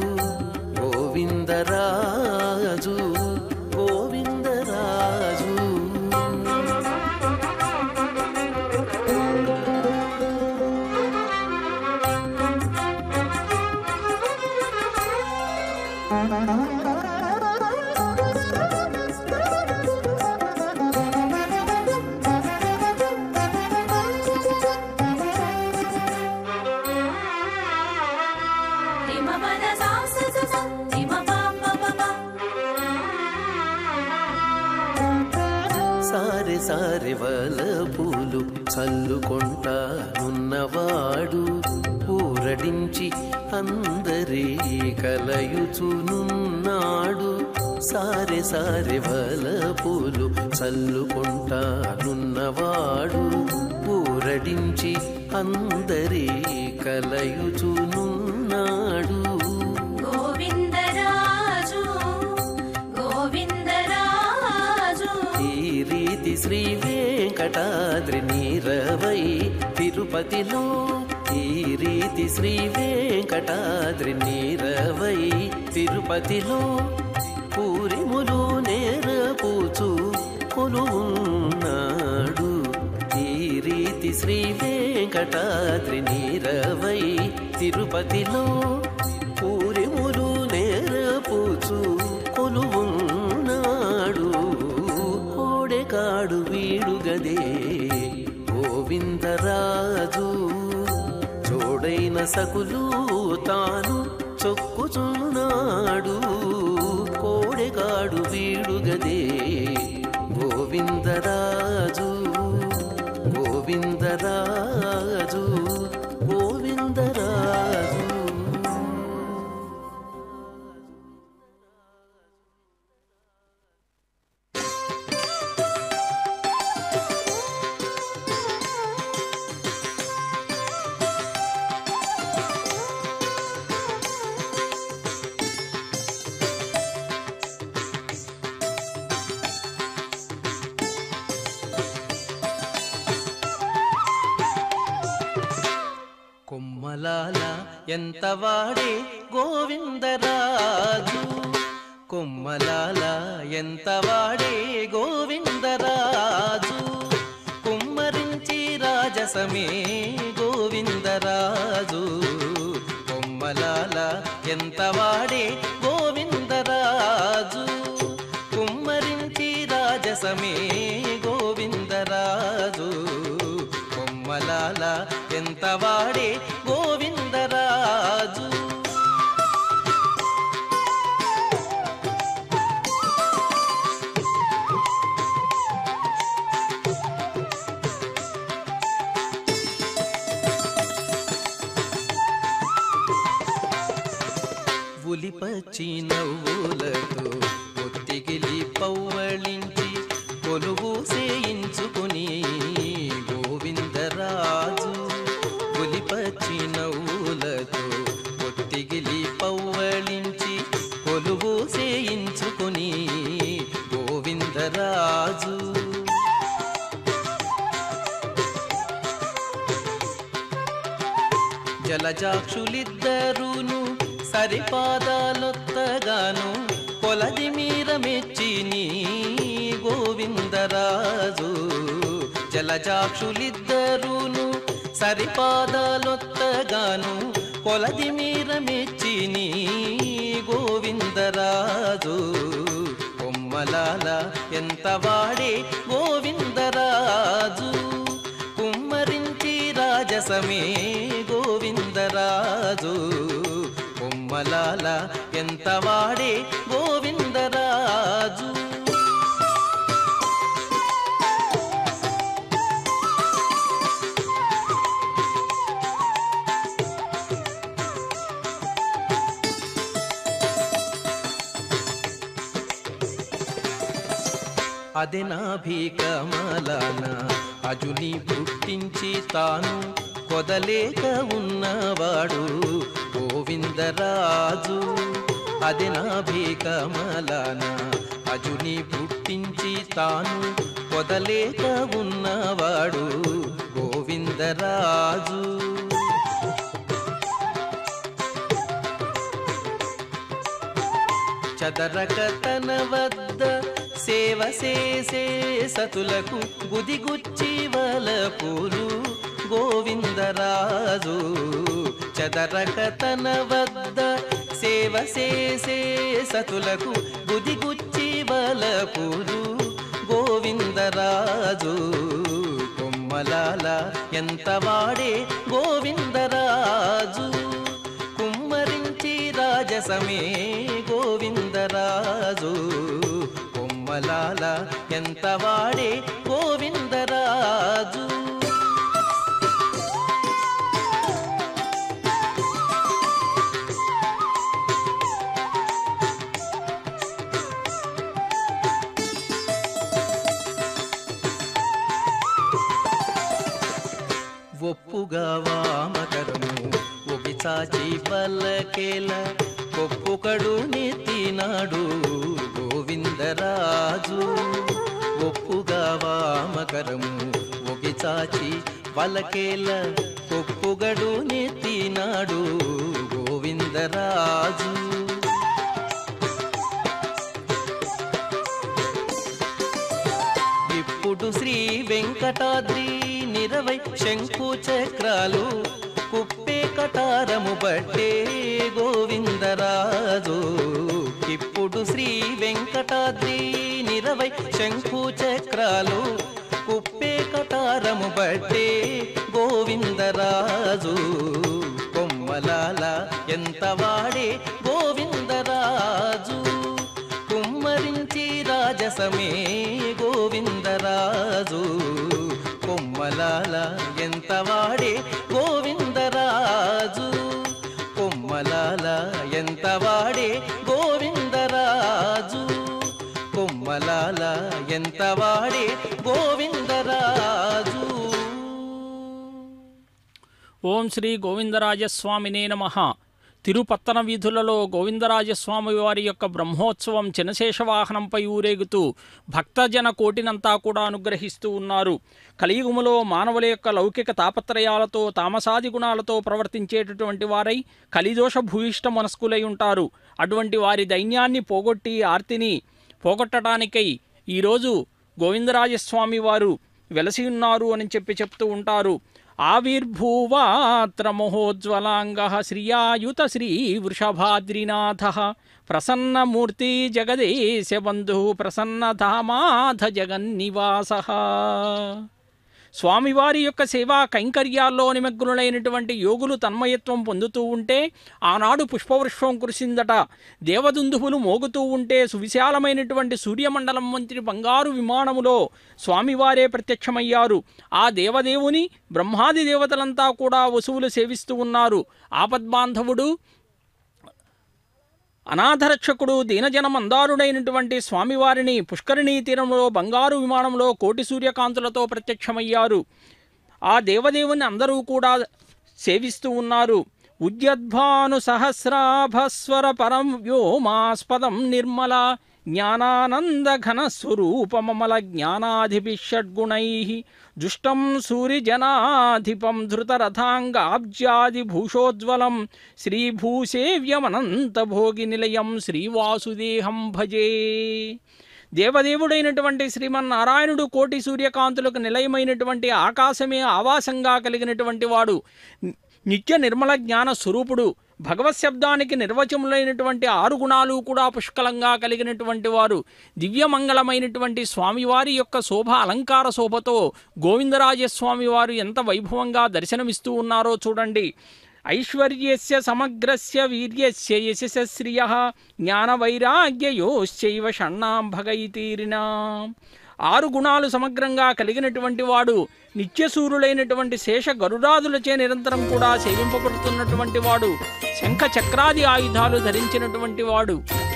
గోవిందరాజు గోవిందరాజు రిమపద సాస సస రిమ పాప పప సారె సారె వల పూలు చల్లుకొంటానున్నవాడు ఊరడించి అందరి కలయుచునున్నాడు సారె సారె వల పూలు చల్లుకొంటానున్నవాడు ఊరడించి అందరి కలయుచునున్నాడు గోవిందరాజు గోవిందరాజు ఈ రీతి శ్రీ వెంకటాద్రి నీరవై తిరుపతిలో ఈ రీతి శ్రీ వెంకటాద్రి నీరవై తిరుపతిలో పూరిములు నేరపూచు కొలువున్నాడు ఈ రీతి శ్రీ వెంకటాద్రి నీరవై తిరుపతిలో పూరిములు నేరపూచు కొలువున్నాడు కోడెకాడు వీడుగదే గోవిందరాజు జోడైన సకులు తాను చొక్కుచున్నాడు కోడెకాడు వీడుగదే గోవిందరాజు గోవిందరాజు గోవిందరాజు కొమ్మలాల ఎంత వాడే గోవిందరాజు కొమ్మలాల ఎంత వాడే గోవిందరాజు కుమ్మరించి రాజసమే గోవిందరాజు కొమ్మలాల ఎంత వాడే గోవిందరాజు కుమ్మరించి రాజసమే గోవిందరాజు కొమ్మలాల ఎంత వాడే గోవిందరాజు ఉలిపచ్చి నవ్వులతో ఒత్తిగిలి పౌవళించి కొలువు సేయించుకుని గోవిందరాజు ఉలిపచ్చి నవ్వులతో ఒత్తిగిలి పౌవళించి కొలువు సేయించుకుని గోవిందరాజు జలజాక్షులిద్దరును సరిపాదాలొత్తగాను కొలది మీర మెచ్చి నీ గోవిందరాజు జలజాక్షులిద్దరును సరిపాదాలొత్తగాను కొలది మీర మెచ్చి నీ గోవిందరాజు కొమ్మలాల ఎంత వాడే గోవిందరాజు కుమ్మరించి రాజసమే గోవిందరాజు కొమ్మలాల ఎంత వాడే గోవిందరాజు అదే నాభికమలాన అజుని పుట్టించి తాను కొదలేక ఉన్నవాడు గోవిందరాజు అదే నాభికమలాన అజుని పుట్టించి తాను కొదలేక ఉన్నవాడు గోవిందరాజు చదరక తన వద్ద సేవ చేసే సతులకు గుదిగుచ్చి వలపులు గోవిందరాజు చదరక తన వద్ద సేవ చేసే సతులకు గుదిగుచ్చి వలపులు గోవిందరాజు కొమ్మలాల ఎంత వాడే గోవిందరాజు కుమ్మరించి రాజసమే గోవిందరాజు కొమ్మలాల ఎంత వాడే గోవిందరాజు ఒప్పుగా వామకరము ఒకి చాచి పల్లకేల ఒప్పుకడు నెత్తినాడు గోవిందరాజు ఒప్పుగా వామకరము ఒకి చాచి పల్లకేల ఒప్పుగడు నెత్తినాడు గోవిందరాజు ఇప్పుడు శ్రీ వెంకటాద్రి నిరవై శంకు చక్రాలు కుప్పే కటారము బట్టే గోవిందరాజు ఇప్పుడు శ్రీ వెంకటాద్రి నిరవై శంకు చక్రాలు కుప్పే కటారము బట్టే గోవిందరాజు కొమ్మలాల ఎంత వాడే గోవిందరాజు కుమ్మరించి రాజసమే గోవిందరాజు కొమ్మలాల ఎంత వాడే గోవిందరాజు కొమ్మలాల ఎంత వాడే గోవిందరాజు కొమ్మలాల ఎంత వాడే గోవిందరాజు ఓం శ్రీ గోవిందరాజస్వామినే నమ తిరుపత్తన వీధులలో గోవిందరాజస్వామి వారి యొక్క బ్రహ్మోత్సవం చినశేష వాహనంపై ఊరేగుతూ భక్తజన కోటినంతా కూడా అనుగ్రహిస్తూ ఉన్నారు కలియుగములో మానవుల యొక్క లౌకిక తాపత్రయాలతో తామసాది గుణాలతో ప్రవర్తించేటటువంటి వారై కలిదోష భూయిష్ట మనస్కులై ఉంటారు అటువంటి వారి దైన్యాన్ని పోగొట్టి ఆర్తిని పోగొట్టడానికై ఈరోజు గోవిందరాజస్వామి వారు వెలసి ఉన్నారు అని చెప్పి చెప్తూ ఉంటారు ఆవిర్భూవాత్ర మహోజ్వలాంగ శ్రియాయుత శ్రీ వృషభాద్రినాథ ప్రసన్నమూర్తి జగదేశ బంధు ప్రసన్నధామాధ జగన్నివాస స్వామివారి యొక్క సేవా కైంకర్యాల్లో నిమగ్నులైనటువంటి యోగులు తన్మయత్వం పొందుతూ ఉంటే ఆనాడు పుష్పవృష్పం కురిసిందట దేవదుందువులు మోగుతూ ఉంటే సువిశాలమైనటువంటి సూర్యమండలం వంటి బంగారు విమానములో స్వామివారే ప్రత్యక్షమయ్యారు ఆ దేవదేవుని బ్రహ్మాది దేవతలంతా కూడా వసువులు సేవిస్తూ ఉన్నారు ఆపద్బాంధవుడు అనాథరక్షకుడు దీనజన మందారుడైనటువంటి స్వామివారిని పుష్కరిణీ తీరంలో బంగారు విమానంలో కోటి సూర్యకాంతులతో ప్రత్యక్షమయ్యారు ఆ దేవదేవుని అందరూ కూడా సేవిస్తూ ఉన్నారు ఉద్యద్భాను సహస్రాభస్వర పరం వ్యోమాస్పదం నిర్మల జ్ఞానానంద ఘన స్వరూపమమల జ్ఞానాధిపి షడ్గుణై జుష్టం సూరిజనాధిపం ధృతరథాంగాబ్జాది భూషోజ్వలం శ్రీభూసేవ్యమనంత భోగి నిలయం శ్రీవాసుదేహం భజే దేవదేవుడైనటువంటి శ్రీమన్నారాయణుడు కోటి సూర్యకాంతులకు నిలయమైనటువంటి ఆకాశమే ఆవాసంగా కలిగినటువంటి వాడు నిత్య నిర్మల జ్ఞాన స్వరూపుడు భగవత్ శబ్దానికి నిర్వచములైనటువంటి ఆరు గుణాలు కూడా పుష్కలంగా కలిగినటువంటి వారు దివ్యమంగళమైనటువంటి స్వామివారి యొక్క శోభ అలంకార శోభతో గోవిందరాజస్వామి వారు ఎంత వైభవంగా దర్శనమిస్తూ ఉన్నారో చూడండి ఐశ్వర్యస్య సమగ్రస్య వీర్యస్య యశస్శ్రియ జ్ఞానవైరాగ్యయోశ్చైవ షణ్ణాం భగయితీరినా ఆరు గుణాలు సమగ్రంగా కలిగినటువంటి వాడు నిత్యసూరులైనటువంటి శేష గరుడాదులచే నిరంతరం కూడా సేవింపబడుతున్నటువంటి వాడు శంఖ చక్రాది ఆయుధాలు ధరించినటువంటి వాడు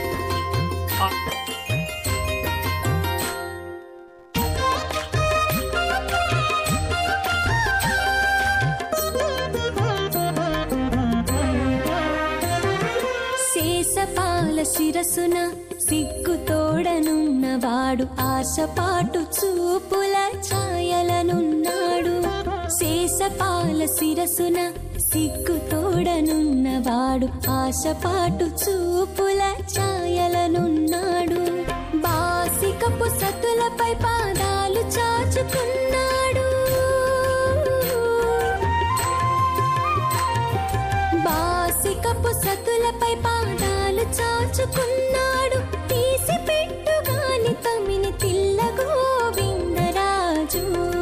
శేషపాల శిరసున సిగ్గుతోడనున్నవాడు ఆశపాటు చూపుల ఛాయలనున్నాడు శేషపాల శిరసున సిగ్గుతోడనున్నవాడు ఆశపాటు చూపుల ఛాయలనున్నాడు బాసికపు సతులపై పాదాలు చాచుకున్నాడు బాసికపు సతులపై పాదాలు చాచుకున్నాడు తీసి పెట్టుగాని తమిని తిల్ల గోవిందరాజు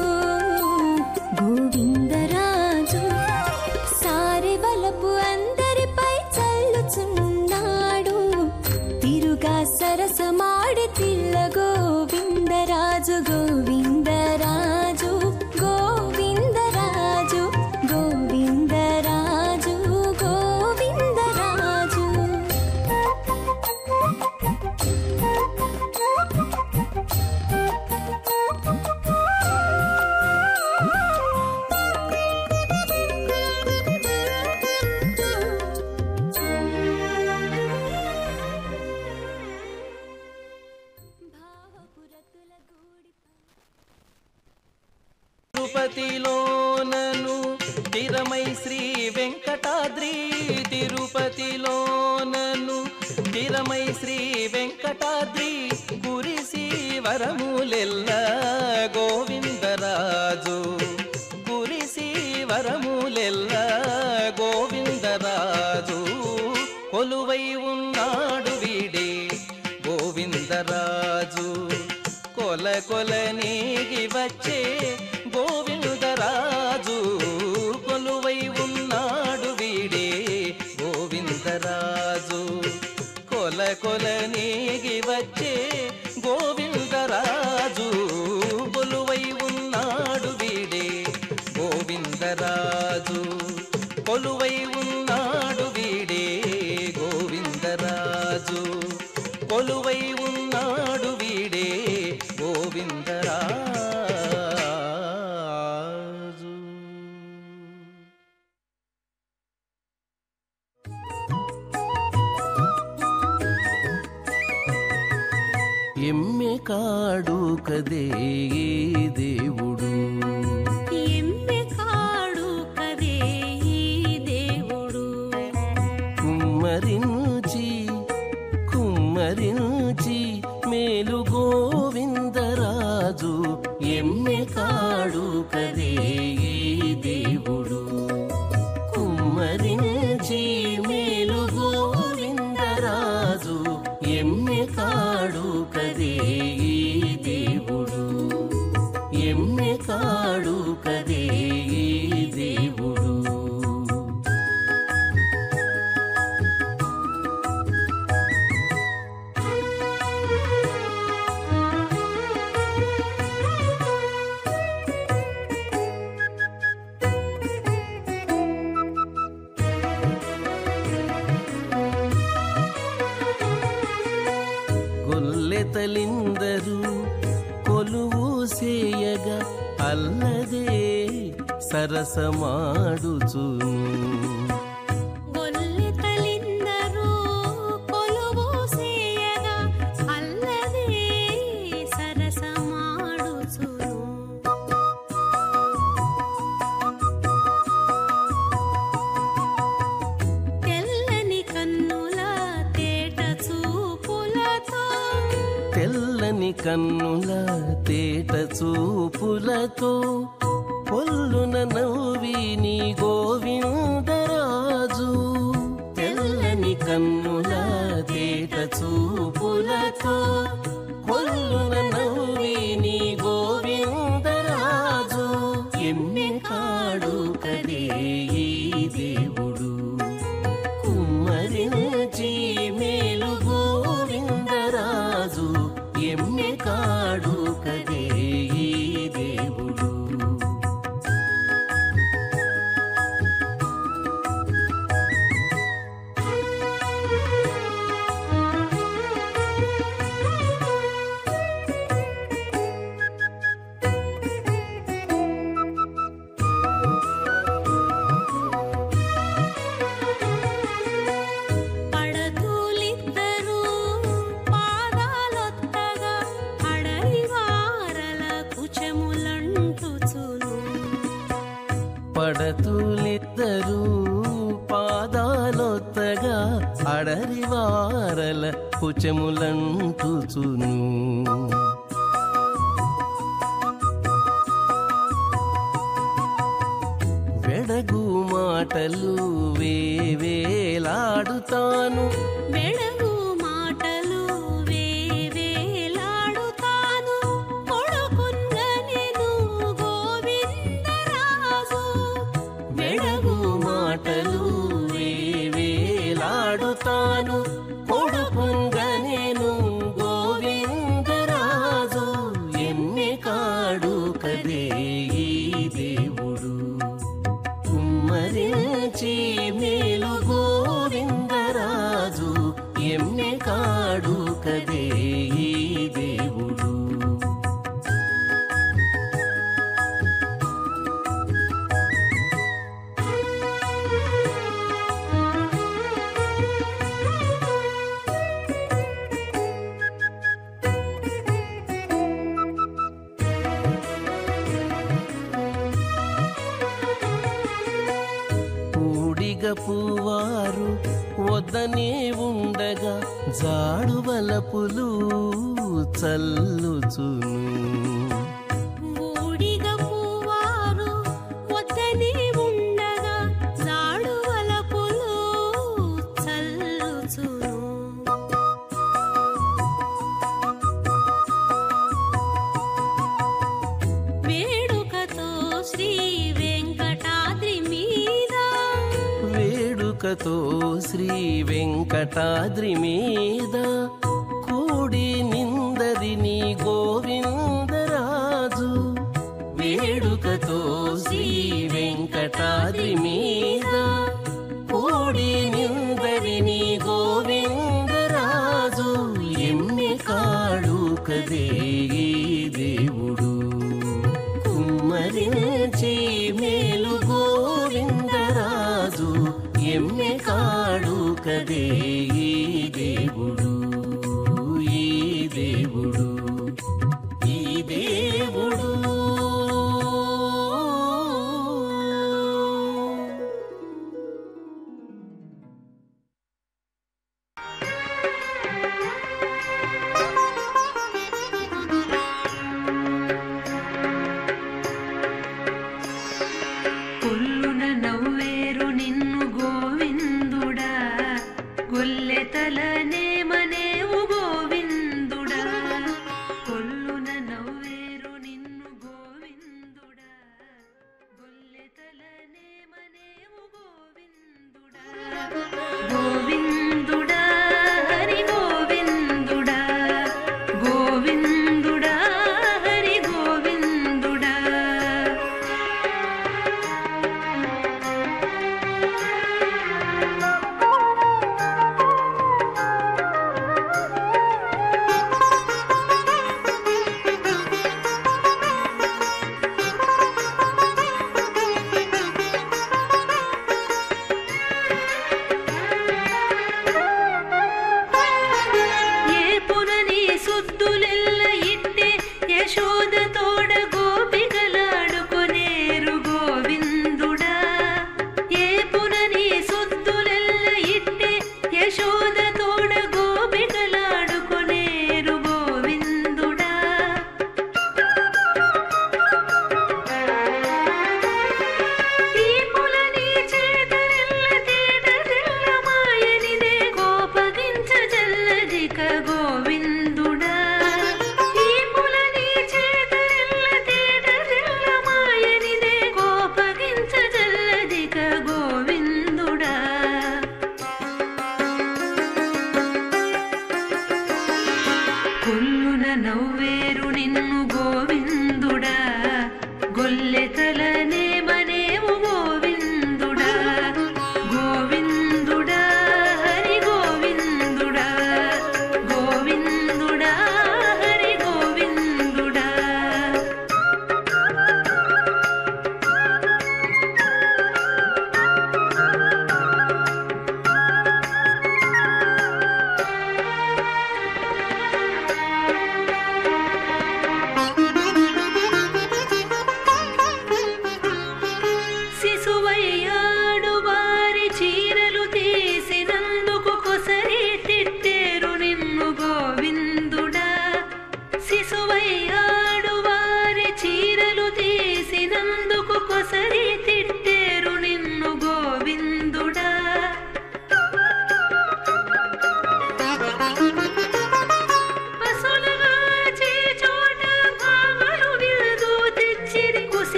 గోవిందరాజు సారె వలపు అందరిపై చల్లుచున్నాడు తిరుగా సరసమాడి తిల్ల గోవిందరాజు గోవిందరాజు గోవిందరాజు గోవిందరాజు గోవిందరాజు భావపురతుల గూడిపై తిరుపతిలోనను తిరమై శ్రీ వెంకటాద్రి తిరుపతిలోనను తిరమై శ్రీ వెంకటాద్రి కురిసి వరములెల్ల గోవిందరాజు కురిసి వరములెల్ల గోవిందరాజు కొలువై ఉన్నాడు వీడే గోవిందరాజు కొల కొల నీగి వచ్చే గోవిందరాజు కొలువై ఉన్నాడు వీడే గోవిందరాజు కొల కొల నీగి వచ్చే గోవిందరాజు కొలువై ఉన్నాడు వీడే గోవిందరాజు కొలువై ఉన్నాడు వీడే గోవిందరాజు కొలువై ఉన్నాడు వీడే గోవిందరాజు కాడు కదే ఈ దేవుడు ఎమ్మె కాడు కదే ఈ దేవుడు కుమ్మరించి కుమ్మరించి మేలు గోవిందరాజు ఎమ్మె కాడు కదే ఈ దేవుడు కుమ్మరించి మేలు గోవిందరాజు ఎమ్మె కాడు కదే ఈ దేవుడు ఎమ్మె కాడు కదే ఈ దేవుడు గొల్లెతలిందరు కొలువు సేయగా అల్లదే సరసమాడుచును గొల్లి తలిందరూ కొలువు సేయగా అల్లదే సరసమాడుచును తెల్లని కన్నుల తేట చూపులతో తెల్లని కన్నుల తేట చూపులతో పొల్లున నవ్విని గోవిందరాజు తెల్లని కన్నుల తేట చూపులతో పొల్లున నవ్విని గోవిందరాజు ఎమ్మె కాడు కదే ఈ దేవుడు కుమ్మరించి మేలు గోవిందరాజు ఎమ్మె కాడు కదే ఈ దేవుడు పడతూలిద్దరూ పాదాలొత్తగా అడవి వారల కుచములంటుచును పడతులిద్దరూ పాదాలొత్తగా అడరి వారల కుచములంటుచును వెడగు మాటలు వేవేలాడుతాను వెడగు మాటలు వేవేలాడుతాను కొడుకున్న నేను గోవిందరాజు వెడగు మాటలు వేవేలాడుతాను కొడుకుంగ నేను గోవిందరాజు ఎమ్మె కాడు కదే ఈ దేవుడు కుమ్మరించి మేలు గోవిందరాజు ఎమ్మె కాడు కదే ఈ దేవుడు పూడిగ పువ్వారు వద్దనే ఉండగా జాడువలపులు చల్లుచును ఊడిగ పువ్వారు వద్దనే ఉండగా జాడువలపులు చల్లుచును వేడుకతో శ్రీ వెంకటాద్రి మీద వేడుకతో శ్రీ వెంకటాద్రి మీద కూడి నిందరిని గోవిందరాజు వేడుకతో శ్రీ వెంకటాద్రి మీద కూడి నిందరిని గోవిందరాజు ఎమ్మె కాడు కదే ఈ దేవుడు కుమ్మరించి మేలు గోవిందరాజు ఎమ్మె కాడు కదే ఈ దేవుడు ఈ దేవుడు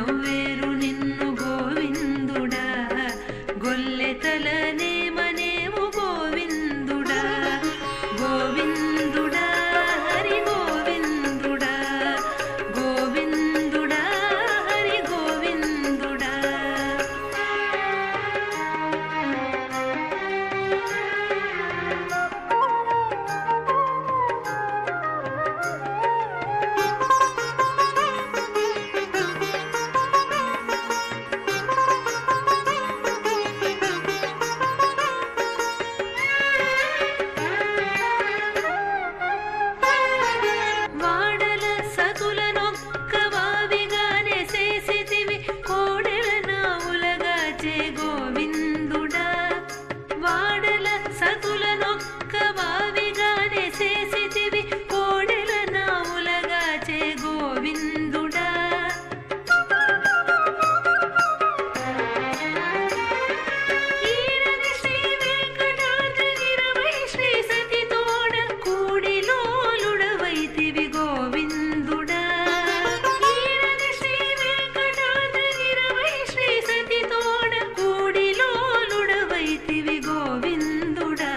నవ్వేరు నిన్ను గోవిందుడా గొల్లెతలనే మనేము గోవిందుడా గోవిందుడా హరి గోవిందుడా గోవిందుడా హరి గోవిందుడా వాడల సతులనొక్క వావిగానే చేసితివి కోడెల నావులగా చే గోవిందుడా వాడల సతులనొక్క వావిగానే చేసితివి కోడెల నావులగా చే గోవిందుడా ఈరని శ్రీ వెంకటాద్రి నిరవై శ్రీ సతితోడ కూడిలోలుడవైతివి గోవిందుడా ఈరని శ్రీ వెంకటాద్రి నిరవై శ్రీ సతితోడ కూడిలోలుడవైతివి గోవిందుడా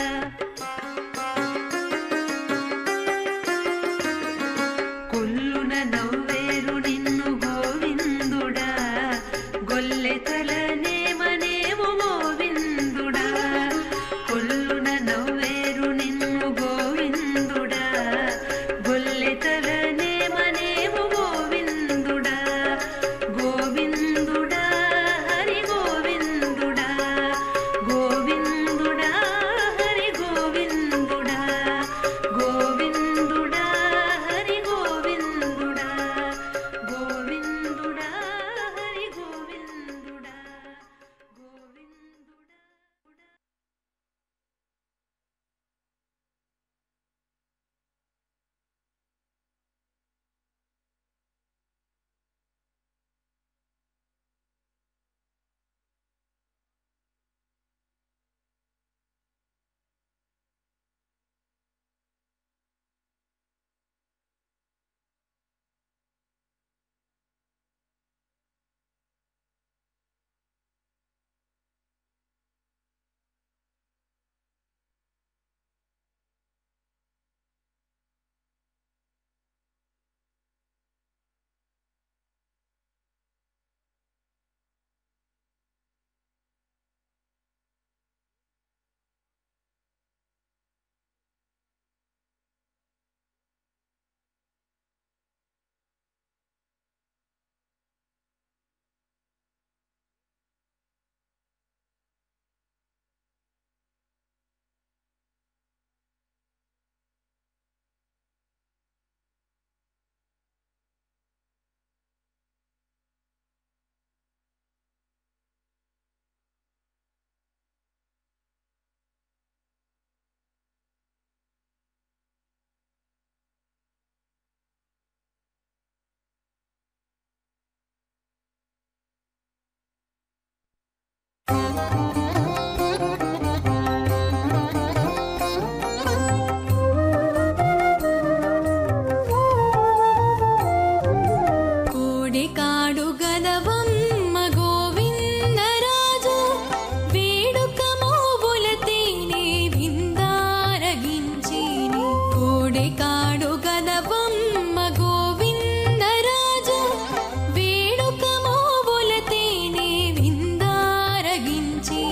కొల్లున నవ్వేరు నిన్ను గోవిందుడా గొల్లెతలనే మనేము గోవిందుడా కొల్లున నవ్వేరు నిన్ను గోవిందుడా గొల్లెతలనే మనేము గోవిందుడా గోవిందుడా హరి గోవిందుడా గోవిందుడా హరి గోవిందుడా గోవిందుడా హరి గోవిందుడా గోవిందుడా హరి గోవిందుడా గోవిందుడా కోడెకాడు గదవమ్మ గోవిందరాజు వేడుక మోబుల తేనె విందారగించిని కోడెకాడు గదవమ్మ గోవిందరాజు వేడుక మోబుల తేనె విందారగించి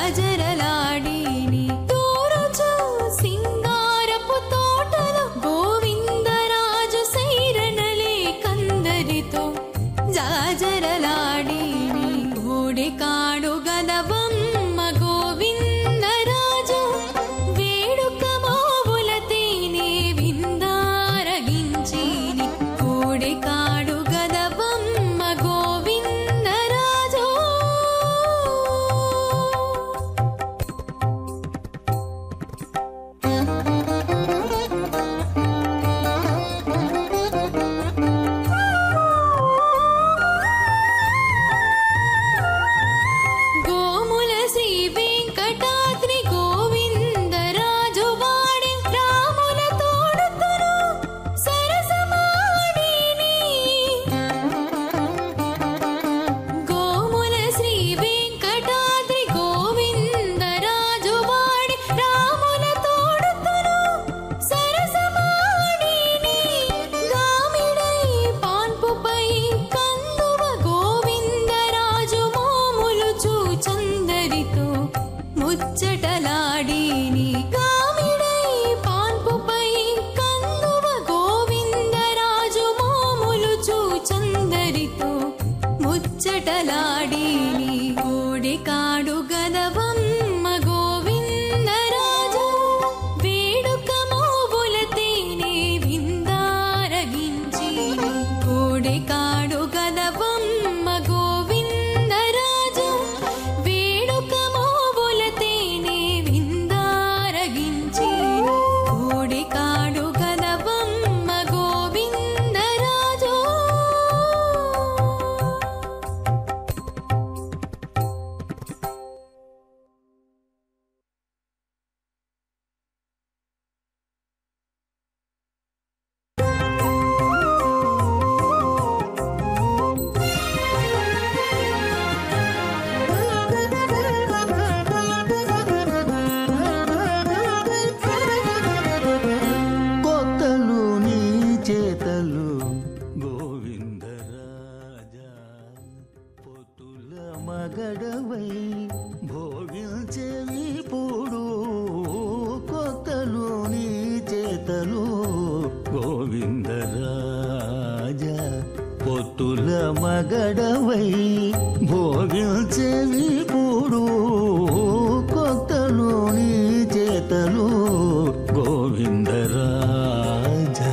జాజరలాడిని తూరుచు సింగారపు తోటలో గోవిందరాజు సైరణలే కందరితో జాజరలాడిని కోడికాడు గదవమ్మ గోవిందరాజు వేడుక మోవుల తేనె విందారగించిని కోడికాడు గదవమ్మ గోవిందరాజు గోముల శ్రీ వెంకటాద్రి గోవిందరాజు వాడి రాముల తోడుతును సరసమాడిని గోముల శ్రీ వెంకటాద్రి గోవిందరాజు వాడి రాముల తోడుతును సరసమాడిని గామిడై పాన్పుపై కందువ గోవిందరాజు మోములు చూచందరితో ముచ్చటలాడిని గామిడై పాన్పుపై కందువ గోవిందరాజు మోములు చూచందరితో ముచ్చటలాడిని కోడికాడు గదవమ్మ గోవిందరాజు వేడుక మోవుల తేనె విందారగించి కోడికాడు గదవమ్మ గోవిందరాజు వేడుక మోవుల తేనె విందారగించి కోడికాడు గదవమ్మ గోవిందరాజు కొత్తలు నీ చేతలు గోవిందరాజా పొత్తుల మగడవై భోగించేవి పూడు కొత్తలు నీ చేతలు గోవిందరాజా పొత్తుల మగడవై భోగించేవి పూడు కొత్తలు నీ చేతలు గోవిందరాజా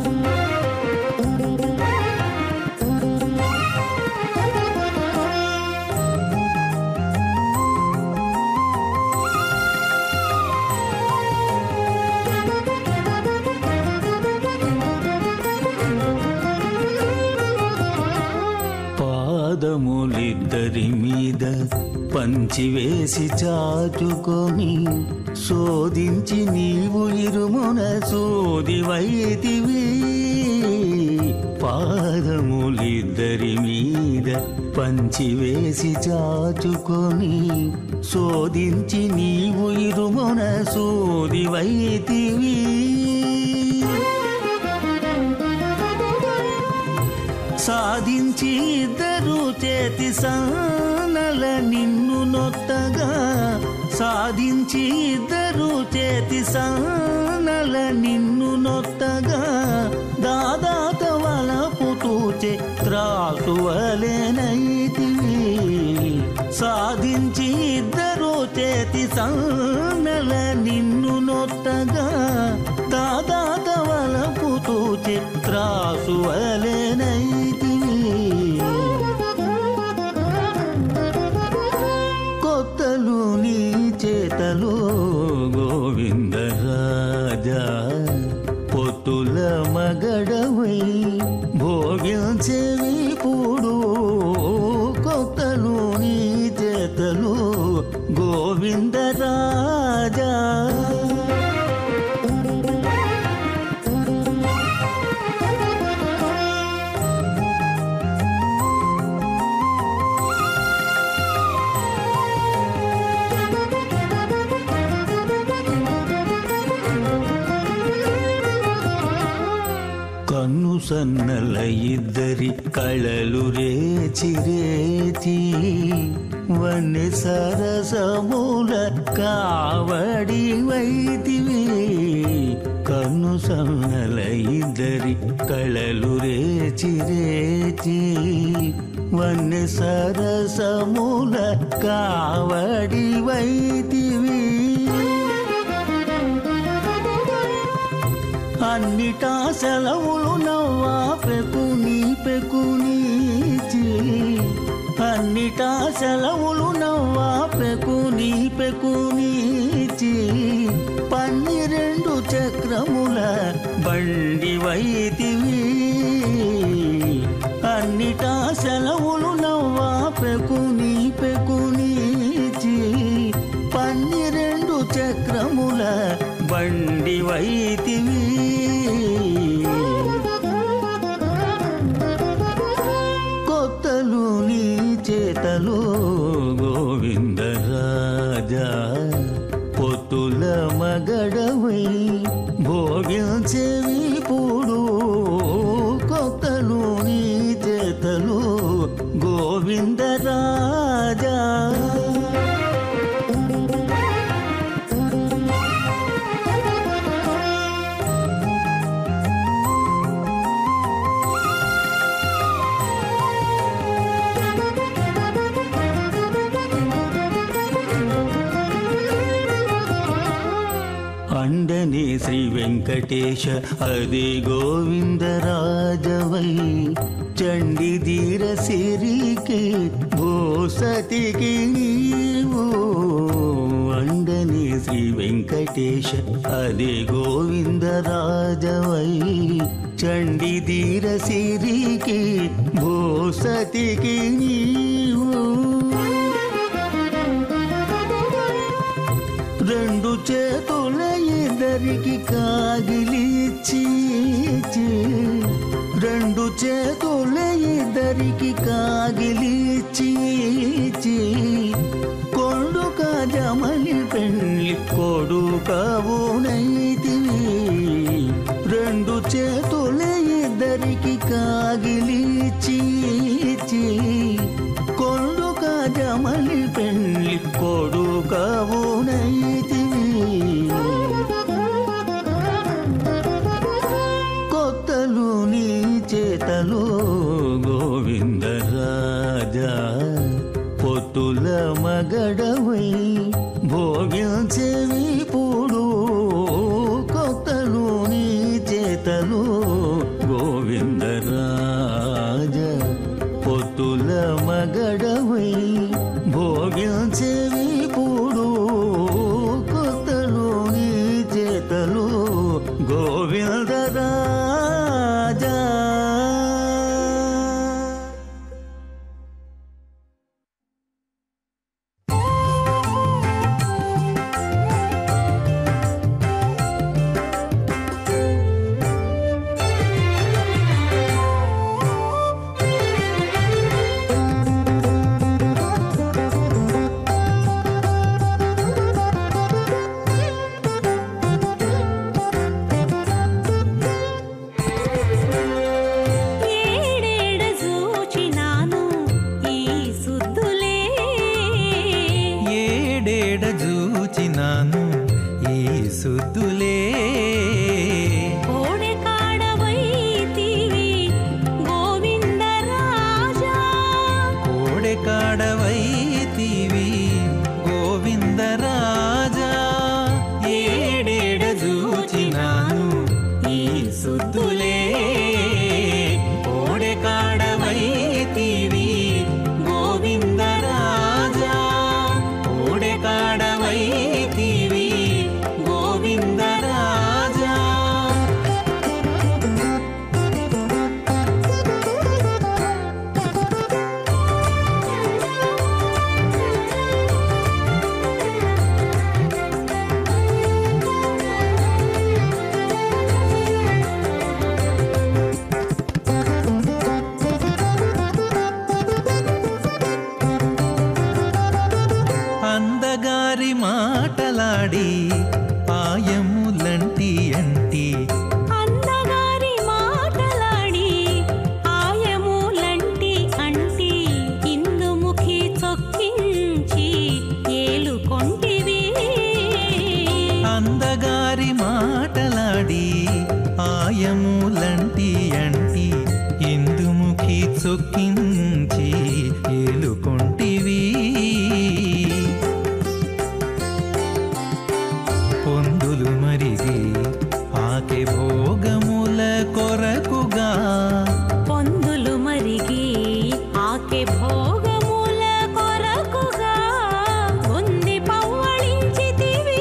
పాదములిద్దరి మీద పంచివేసి చాచుకొని శోధించి నీవు ఇరుమున సోదివైతివి పాదములిద్దరి మీద పంచివేసి చాచుకొని శోధించి నీవు ఇరుమున సోదివైతివి సాధించి ఇద్దరు చేతి సానల నిన్ను నొత్తగా సాధించి ఇద్దరు చేతి సానల నిన్ను నొత్తగా దాదాత వలపు తూచే త్రాసువలేనైతివి సాధించి ఇద్దరు చేతి సానల నిన్ను నొత్తగా దాదాత వలపు తూచే త్రాసువలేనైతివి కొత్తలు నీ చేతలు గోవిందరాజా పొత్తుల మగడవై భోగించేవి పూడు కొత్తలు నీ చేతలు గోవిందరాజా కన్ను సన్నల ఇద్దరి కళలు రేచి రేచి వన్నె సరసముల కావడి వైదివి కన్ను సన్నల ఇద్దరి కళలు రేచి రేచి వన్నె సరసముల కావడి వైదివి అన్నిటా సెలవులు నవ్వా పెకుని పెకునీచి అన్నిటా సెలవులు నవ్వా పెకుని పెకునీచి పన్నిరెండు చక్రముల బండి వైతివి అన్నిటా సెలవులు నవ్వా పెకుని పెకునీచి పన్నిరెండు చక్రముల బండి వైతివి కొత్తలు నీ చేతలు గోవిందరాజా పొత్తుల మగడవై భోగించేవి పూడు కొత్తలు నీ చేతలు గోవిందరాజా అండనే శ్రీ వెంకటేశ అదే గోవిందరాజవై చండిధీర సిరికి భూసతికి నీవు అండనే శ్రీ వెంకటేశ అదే గోవిందరాజవై చండిధీర సిరికి భూసతికి నీవు రెండు చేతుల ఇద్దరికి కాగిలిచ్చి రెండు చేతుల ఇద్దరికి కాగిలిచ్చి కొడుక జమలి పెళ్ళి కొడుకవునైతివి రెండు చేతుల ఇద్దరికి కాగిలిచ్చి కొడుక జమలి పెళ్ళి కొడుకవునైతివి కొత్తలు నీ చేతలు గోవిందరాజా పొత్తుల మగడవై భోగించేవి పూడు కొత్తలు నీ చేతలు గోవిందరాజా పొత్తుల మగడవై భోగించేవి పూడు కొత్తలు నీ చేతలు గోవిందరాజా ఏడేడ చూచినాను ఈ సుద్దులే ఏడేడ జూచినాను ఈ సుద్దులే కోడె కాడవైతివి గోవిందరాజా కోడె కాడవైతివి గోవిందరాజా ఏడేడ జూచినాను ఈ సుద్దులే కోడె కాడవైతివి గోవిందరాజా కోడె కాడవైతివి గోవిందరాజా అందగారి మాటలాడి ఆయములంటి అంటి అందగారి మాటలాడి ఆయములంటి అంటి ఇందుముఖి చొక్కింది అందగారి మాటలాడి ఆయములంటి అంటి ఇందుముఖి చొక్కించి ఏలుకొంటివి పొందులు మరిగి ఆకె భోగముల కొరకుగా పొందులు మరిగి ఆకె భోగముల కొరకుగా ఉంది పవ్వళించితివి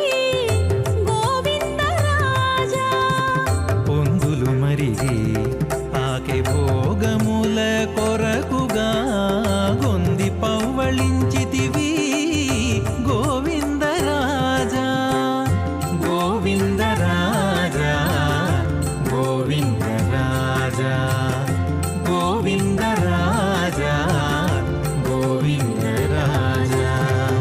గోవిందరాజా పొందులు మరిగి ఆకె భోగముల కొరకుగా గొంది పవ్వళించితివి గోవిందరాజా గోవిందరాజా గోవిందరాజా గోవిందరాజా గోవిందరాజా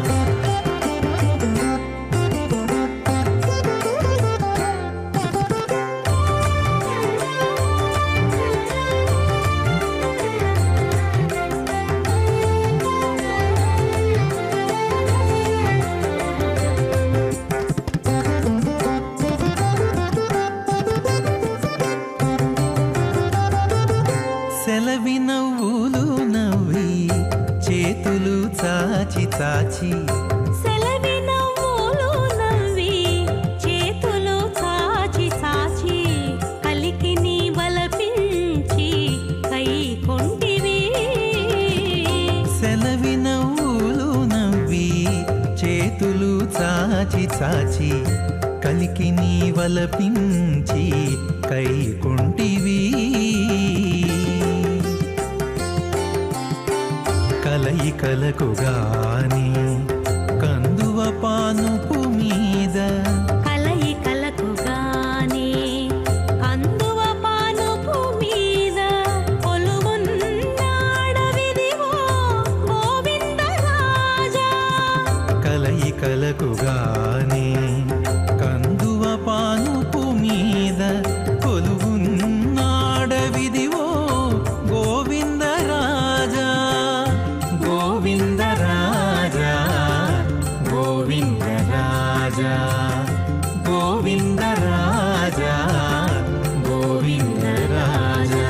సెలవి నవ్వులు నవ్వి చేతులు చాచి చాచి సెలవి నవ్వులు నవ్వి చేతులు చాచి చాచి కలికి నీ బలపించి కై కొంటివి సెలవి నవ్వులు నవ్వి చేతులు చాచి చాచి కలికి నీ వలపించి కై కొంటివి కలయికలకు గాని కందువ పానుపు మీద కలయి కలకు గాని కందువ పానుపు మీద కొలువున్నాడవిదివో గోవిందరాజా కలయికలకు గాని కందువ పానుపు మీద కొలువున్నాడవిదివో గోవిందరాజా గోవిందరాజా గోవిందరాజా గోవిందరాజా గోవిందరాజా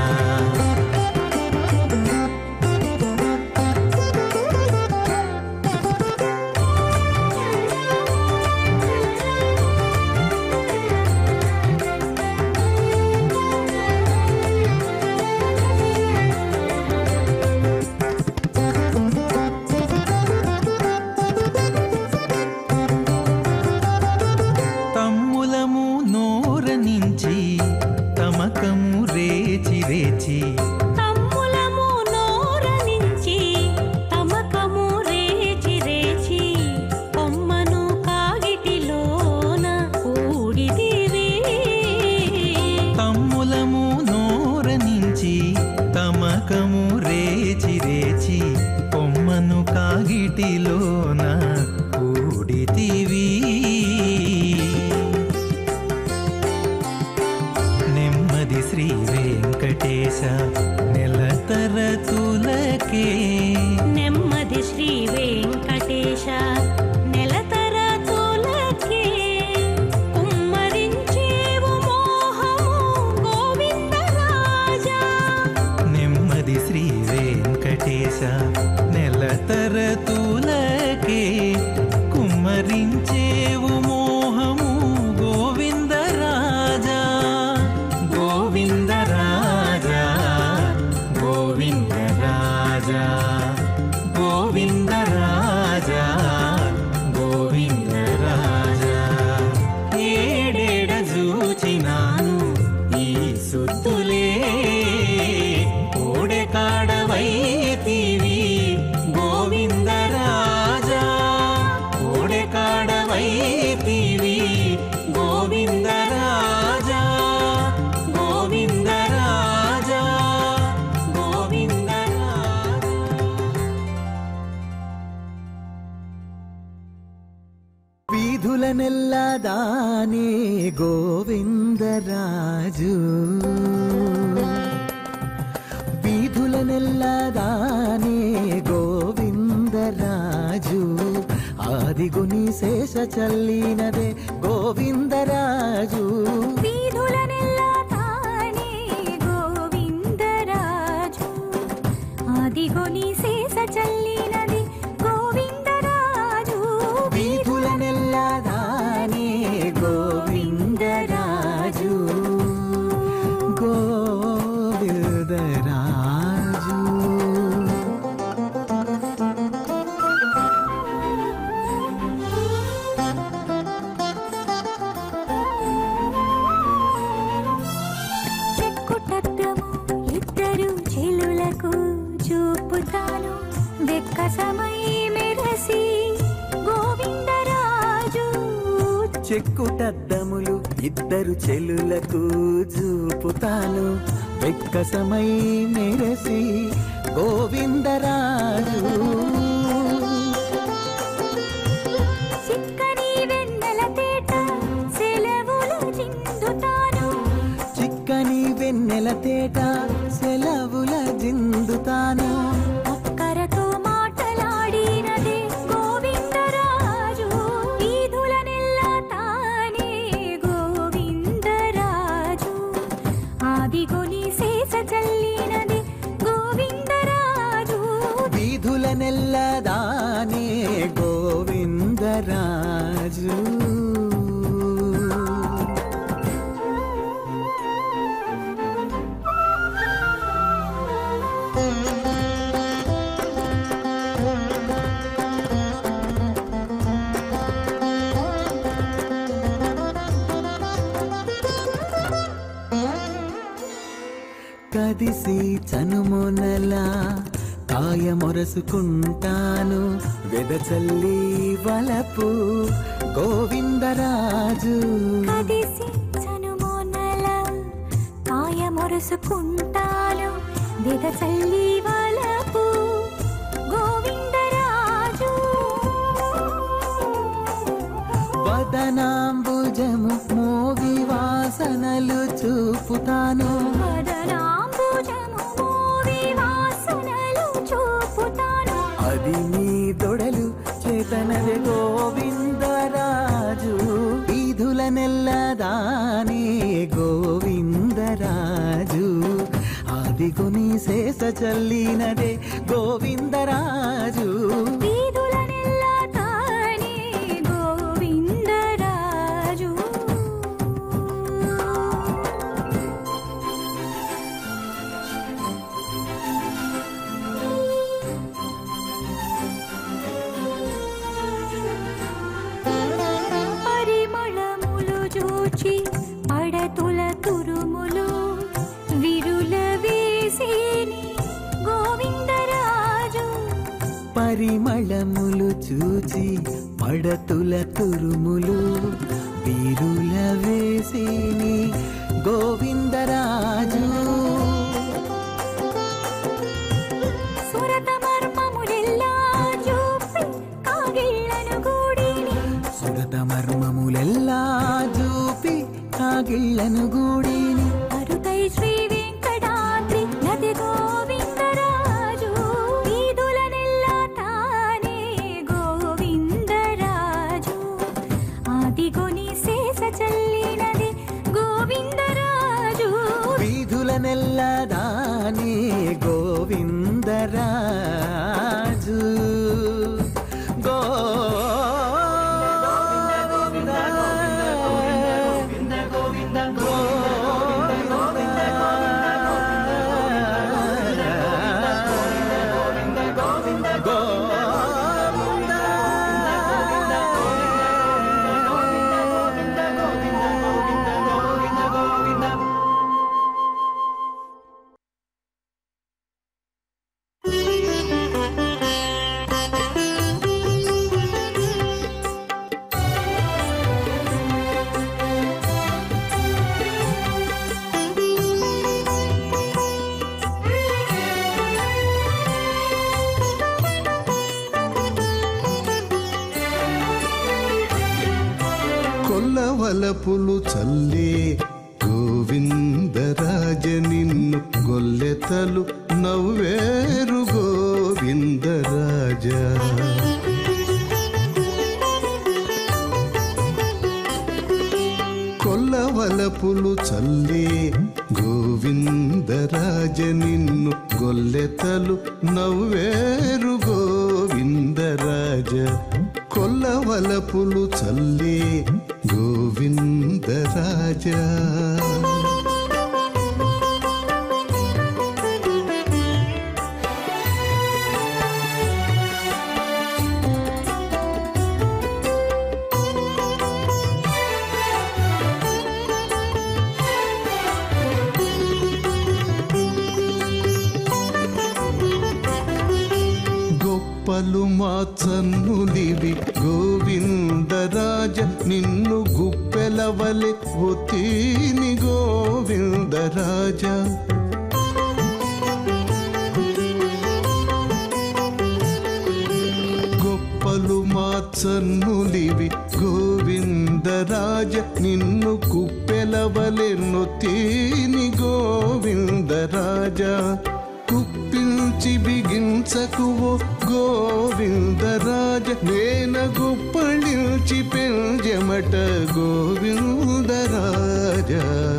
తమ్ములము నోర నుంచి తమకము రేచి రేచి తమ్ములము నోర నుంచి తమకము రేచి రేచి కొమ్మను కాగిటిలోన కూడిదివి తమ్ములము నోర నుంచి తమకము రేచి రేచి కొమ్మను కాగిటిలోన కూడితివి నెమ్మది శ్రీ వెంకటేశ నెలతరతులకే నెమ్మది శ్రీ వెంకటేశ నెలతర తోలకే కుమ్మరించేవు మోహము గోవిందరాజా నెమ్మది శ్రీ వెంకటేశ నెలతరతులకే కుమ్మరించేవు మోహము గోవిందరాజా గోవిందరాజా గోవిందరాజా గోవిందరాజా గోవిందరాజా ఏడేడ చూచినాను ఈ సుత్తులే ఓడె కాడవైతివి గోవిందరాజా ఓడె కాడవైతివి గోవిందరాజా గోవిందరాజా గోవిందరాజా వీధులనెల్లదానే గోవిందరాజు వీధులనెల్లదానే గోవిందరాజు ఆది అదిగుని శేష చల్లినదే గోవిందరాజు వీధులనెల్లా తానే గోవిందరాజు ఆదిగొని శేష చల్లినది గోవిందరాజు వీధులనెల్లదానే గోవిందరాజు గోవిందరాజు చెక్కుటద్దము ఇద్దరు చెలులకు చూపుతాను వెక్కసమై మెరసి గోవిందరాజు చెక్కుటద్దములు ఇద్దరు చెల్లులకు చూపుతాను వెక్కసమై మెరసి గోవిందరాజు చిక్కని వెన్నెల తేట సెలవులు చిందుతాను చిక్కని వెన్నెల తేట సెలవుల జిందుతాను ఒక్కరతో మాటలాడినదే గోవిందరాజు ఈదులనెల్లా తానే గోవిందరాజు ఆదిగొని శేష చల్లినది గోవిందరాజు వీధుల నెల్లదానే గోవిందరాజు కదిసి చనుమొనలా కాయమొరసుకుంటాను వెదచల్లి వలపు గోవిందరాజు కదిసి చనుమోనల కాయ మొరసుకుంటాను వెద చల్లి వలపు గోవిందరాజు వదనాంబుజము మోగి వాసనలు చూపుతాను వదనాంబుజము మోవి వాసనలు చూపుతాను అది నీ దొడలు చేతనది గోవిందరాజు వీధుల నెల్లదానే గోవిందరాజు ఆదిగుని శేష చల్లినదే గోవిందరాజు వీధులనెల్లా తానే గోవిందరాజు పరిమళములు చూచి పడతుల తురుములు విరుల వేసేని గోవిందరాజు పరిమళములు చూచి పడతుల తురుములు వీరుల వేసిని గోవిందరాజు సురత మర్మములెల్లా చూపి కాగిళ్ళను గూడిని సురత మర్మములెల్లా చూపి కాగిళ్ళను గూడిని అరుతై శ్రీ వెంకటాద్రి నది గోవిందరాజు వీధులనెల్లా తానే గోవిందరాజు ఆదిగొని శేష చల్లినది గోవిందరాజు వీధుల నెల్లదానే గోవిందరాజు కొల్లవలపులు చల్లే గోవిందరాజ నిన్ను గొల్లెతలు నవ్వేరు గోవిందరాజ కొల్లవలపులు చల్లే గోవిందరాజ నిన్ను గొల్లెతలు నవ్వేరు గోవిందరాజ కొల్లవలపులు చల్లే గోవిందరాజ గొప్పలు మా చన్నులివి గోవిందరాజ నిన్ను గుప్పెలవలె ఒత్తిని గోవిందరాజ గొప్పలు మా చన్నులివి గోవిందరాజ నిన్ను కుప్పెలవలె నొత్తిని గోవిందరాజ కుప్పించి బిగించకువో గోవిందరాజ నేన గుప్పళించి పెంజమట గోవిందరాజ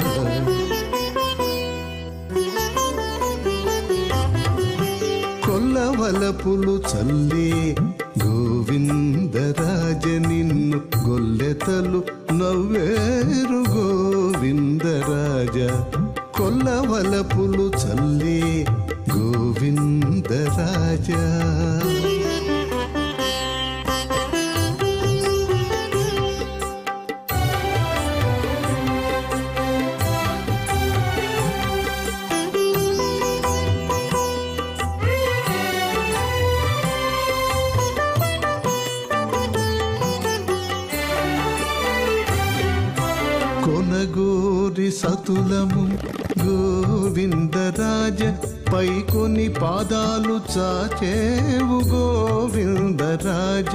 కొల్లవలపులు చల్లే గోవిందరాజ నిన్ను గొల్లెతలు నవ్వేరు గోవిందరాజ కొల్లవలపులు చల్లే గోవిందరాజ కొనగోరి సతులము గోవిందరాజ పైకొని పాదాలు చాచేవు గోవిందరాజ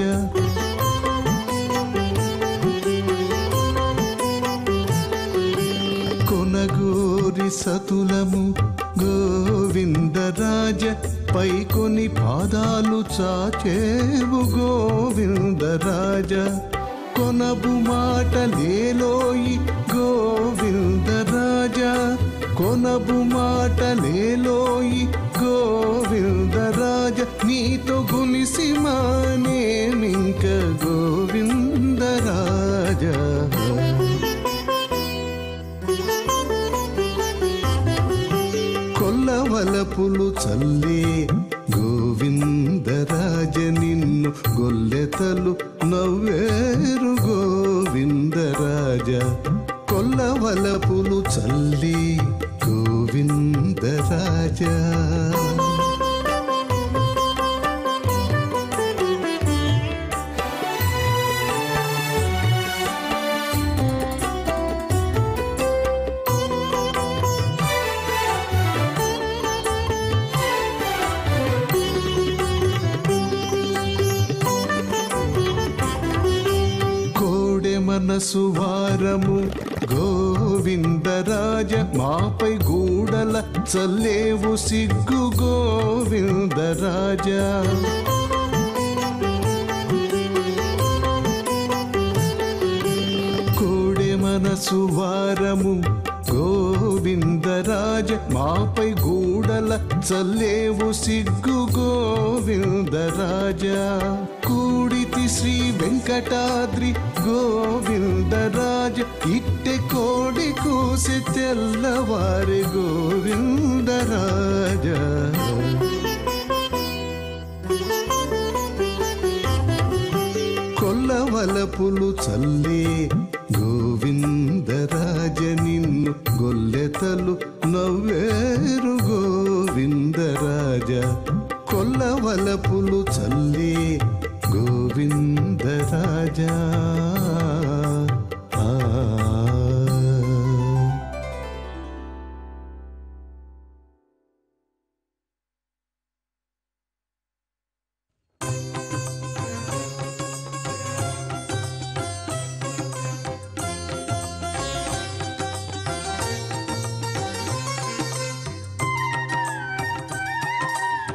కొనగోరి సతులము గోవిందరాజ పైకొని పాదాలు చాచేవు గోవిందరాజ కొనబు మాటలేలోయి గోవిందరాజ కొనబు మాటలేలోయి గోవిందరాజ నీతో గులిసి మానేమింక గోవిందరాజ కొల్లవలపులు చల్లే గోవిందరాజ నిన్ను గొల్లెతలు నవ్వేరు గోవిందరాజ కొల్లవలపులు చల్లే గోవిందరాజ కోడె మనసు వారము గోవిందరాజ మాపై గూడల చల్లేవు సిగ్గు గోవిందరాజ కోడె మనసు వారము గోవిందరాజ మాపై గూడల చల్లేవు సిగ్గు గోవిందరాజ కూడితి శ్రీ వెంకటాద్రి గోవిందరాజ ఇట్టె కోడి కూసి తెల్లవారి గోవిందరాజ కొల్లవలపులు చల్లే గోవిందరాజ నిన్ను గొల్లెతలు నవ్వేరు గోవిందరాజ కొల్లవలపులు చల్లే గోవిందరాజ ఆ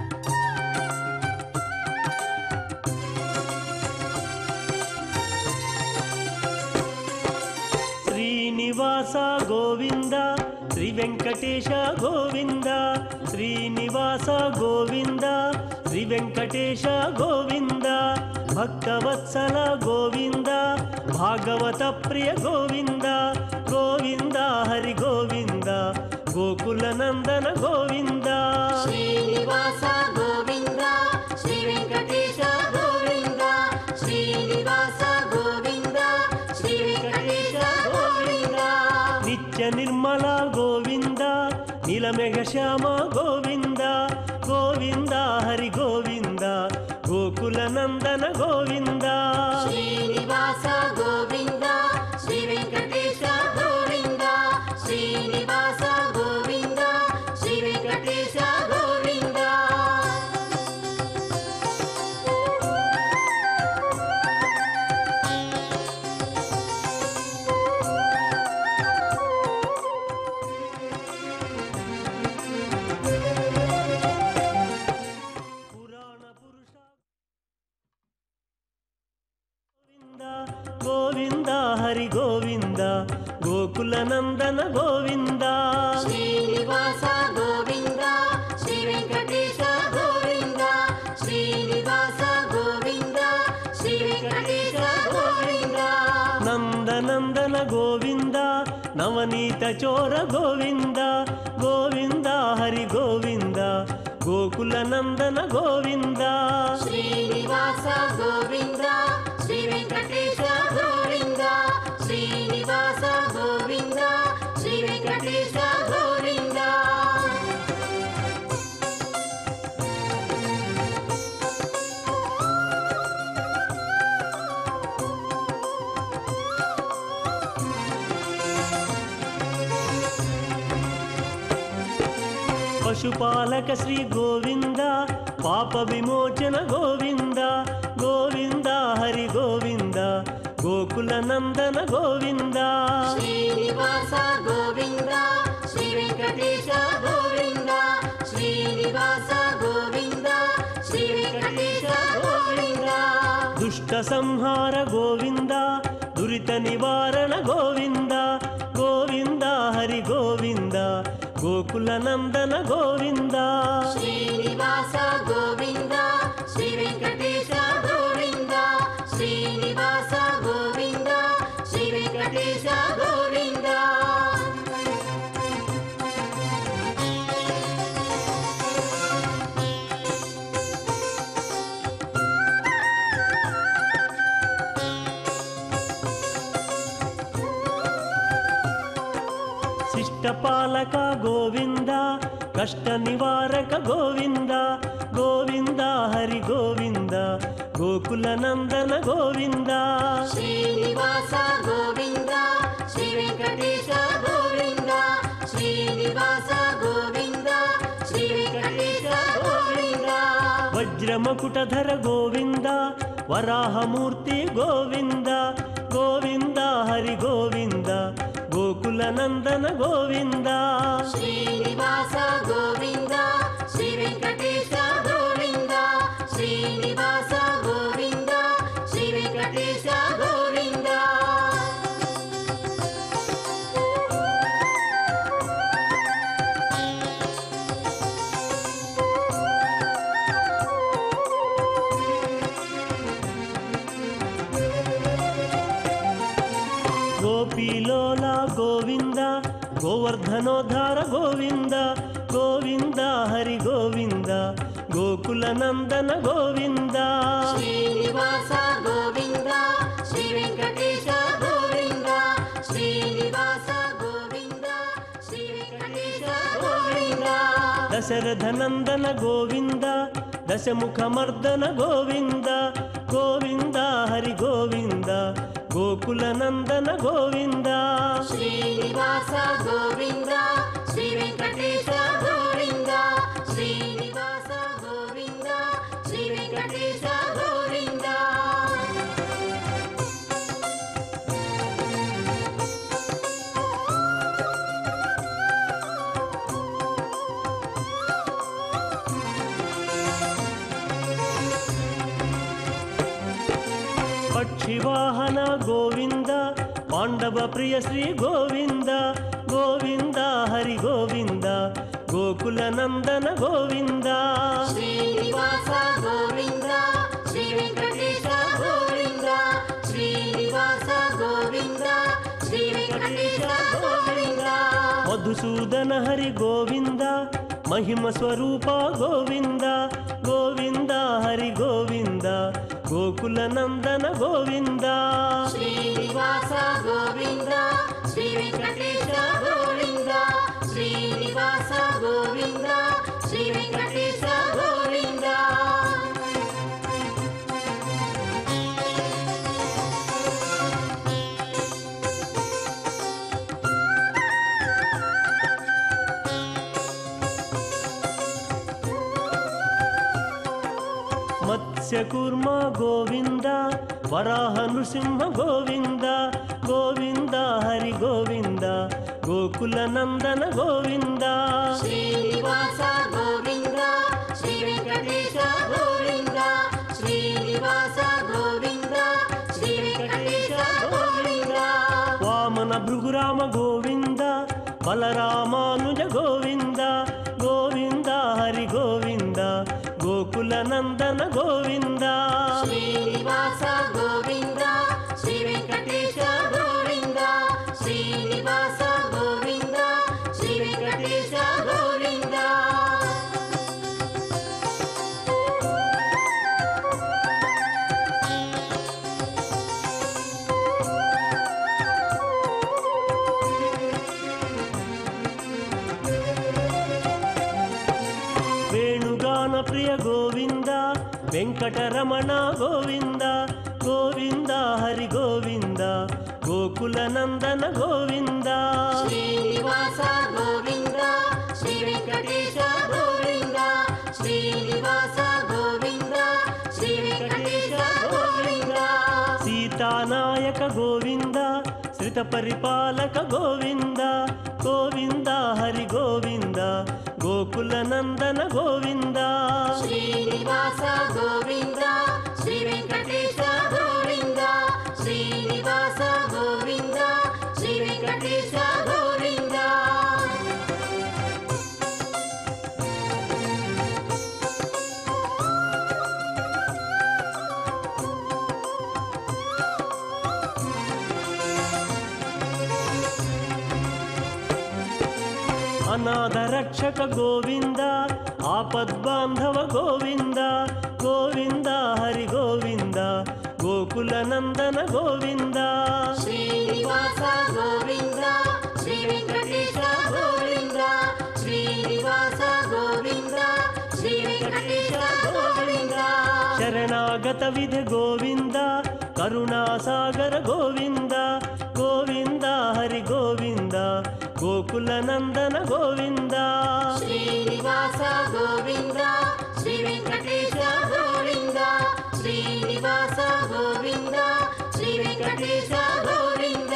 ఆ శ్రీనివాస గోవింద శ్రీ వెంకటేశ గోవింద శ్రీనివాస గోవింద శ్రీ వెంకటేశ గోవింద భక్తవత్సల గోవింద భాగవత ప్రియ గోవింద గోవింద హరి గోవింద గోకుల నందన గోవింద శ్రీనివాస గోవింద శ్రీ వెంకటేశ గోవింద శ్రీనివాస గోవింద శ్రీ వెంకటేశ గోవింద నిత్య నిర్మల గోవింద నీలమేఘ శ్యామ గోవింద గోవింద హరి గోవింద గోకుల నందన గోవింద శ్రీనివాస గోవింద శ్రీ వెంకటేశ గోవింద శ్రీనివాస గోవింద శ్రీ వెంకటేశ గోవింద పురాణ పురుష గోవింద గోవింద హరి గోవింద గోకుల నందన గోవింద శ్రీనివాస గోవింద శ్రీ వెంకటేశ గోవింద శ్రీనివాస గోవింద శ్రీ వెంకటేశ గోవింద నందనందన గోవింద నవనీత చోర గోవింద గోవింద హరి గోవింద గోకుల నందన గోవింద శ్రీనివాస గోవింద శ్రీ వెంకటేశ గోవింద శ్రీనివాస గోవింద శ్రీ వెంకటేశ గోవింద పశుపాలక శ్రీ గోవింద పాప విమోచన గోవింద గోవింద హరి గోవింద గోకుల నందన గోవింద శ్రీనివాస గోవింద శ్రీ వెంకటేశ గోవింద శ్రీనివాస గోవింద శ్రీ వెంకటేశ గోవింద దుష్ట సంహార గోవింద దురిత నివారణ గోవింద గోవింద హరి గోవింద గోకుల నందన గోవింద శ్రీనివాస గోవింద శ్రీ వెంకటేశ గోవింద శ్రీనివాస గోవింద శ్రీ వెంకటేశ గోవింద శిష్టపాలక గోవింద కష్ట నివారక గోవింద గోవింద హరి గోవింద గోకుల నందన గోవింద శ్రీనివాస గోవింద శ్రీ వెంకటేశ గోవింద శ్రీనివాస గోవింద శ్రీ వెంకటేశ గోవింద వజ్రమకుటధర గోవింద వరాహమూర్తి గోవింద గోవింద హరి గోవింద గోకుల నందన గోవింద శ్రీనివాస గోవింద శ్రీ వెంకటేశ గోవింద శ్రీనివాస గోవింద శ్రీ వెంకటేశ గోవింద గోపీలోల గోవింద గోవర్ధనోద్ధార గోవింద గోవింద హరి గోవింద గోకుల నందన గోవింద శ్రీనివాస గోవింద శ్రీ వెంకటేశ గోవింద శ్రీనివాస గోవింద శ్రీ వెంకటేశ గోవింద దశరథ నందన గోవింద దశముఖమర్దన గోవింద గోవింద హరి గోవింద గోకుల నందన గోవింద శ్రీనివాస గోవింద శ్రీ వెంకటేశ గోవింద శ్రీనివాస గోవింద శ్రీ వెంకటేశ గోవింద పక్షివాహన గోవింద పాండవ ప్రియ శ్రీ గోవింద గోవింద హరి గోవింద గోకుల నందన గోవింద శ్రీనివాస గోవింద శ్రీ వెంకటేశ గోవింద శ్రీనివాస గోవింద శ్రీ వెంకటేశ గోవింద మధుసూదన హరి గోవింద మహిమ స్వరూప గోవింద గోవింద హరి గోవింద గోకుల నందన గోవింద శ్రీనివాస గోవింద శ్రీ వెంకటేశ గోవింద శ్రీనివాస గోవింద శ్రీ వెంకటేశ గోవింద మత్స్యకూర్మ గోవింద వరాహ నృసింహ గోవింద గోవింద హరి గోవింద గోకుల నందన గోవింద శ్రీనివాస గోవింద శ్రీ వెంకటేశ గోవింద శ్రీనివాస గోవింద శ్రీ వెంకటేశ గోవింద వామన భృగురామ గోవింద బలరామానుజ గోవింద గోవింద హరి గోవింద గోకుల నందన గోవింద శ్రీనివాస గోవింద శ్రీ వెంకటేశ గోవింద శ్రీనివాస గోవింద శ్రీ వెంకటేశ గోవింద వేణుగాన ప్రియ గోవింద వెంకటరమణ గోవింద గోవింద హరి గోవింద గోకుల నందన గోవింద శ్రీనివాస గోవింద శ్రీ వెంకటేశ గోవింద శ్రీనివాస గోవింద శ్రీ వెంకటేశ గోవింద సీతానాయక గోవింద శ్రిత పరిపాలక గోవింద గోవింద హరి గోవింద గోకుల నందన గోవింద శ్రీనివాస గోవింద శ్రీ వెంకటేశ గోవింద శ్రీనివాస గోవింద శ్రీ వెంకటేశ గోవింద అనాథ రక్షక గోవింద ఆపద్బాంధవ గోవింద గోవింద హరి గోవింద గోకుల నందన గోవింద శ్రీనివాస గోవింద శ్రీ వెంకటేశ గోవింద శ్రీనివాస గోవింద శ్రీ వెంకటేశ గోవింద శరణాగత విధ గోవింద కరుణాసాగర గోవింద గోవింద హరి గోవింద గోకుల నందన గోవింద శ్రీనివాస గోవింద శ్రీ వెంకటేశ గోవింద శ్రీనివాస గోవింద శ్రీ వెంకటేశ గోవింద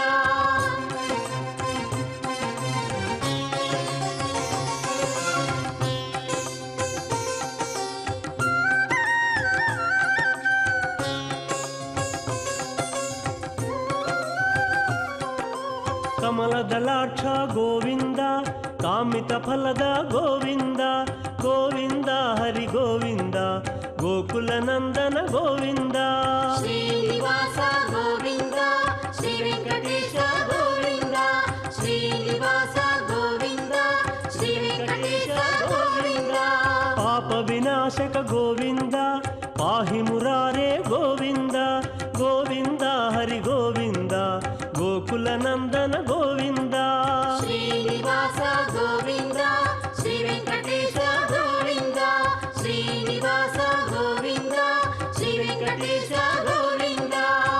ಕಮಲದಲಾಕ್ಷ ಗೋವಿಂದ ಕಾಮಿತ ಫಲದ ಗೋವಿಂದ ಗೋವಿಂದ ಹರಿ ಗೋವಿಂದ ಗೋಕುಲ ನಂದನ ಗೋವಿಂದ శ్రీనివాస గోవింద శ్రీ వెంకటేశ గోవింద శ్రీనివాస గోవింద శ్రీ వెంకటేశ గోవింద పాప వినాశక గోవింద పాహి మురారే గోవింద గోవింద హరి గోవింద గోకుల నందన గోవింద శ్రీనివాస గోవింద శ్రీ వెంకటేశ గోవింద శ్రీనివాస గోవింద శ్రీ వెంకటేశ గోవింద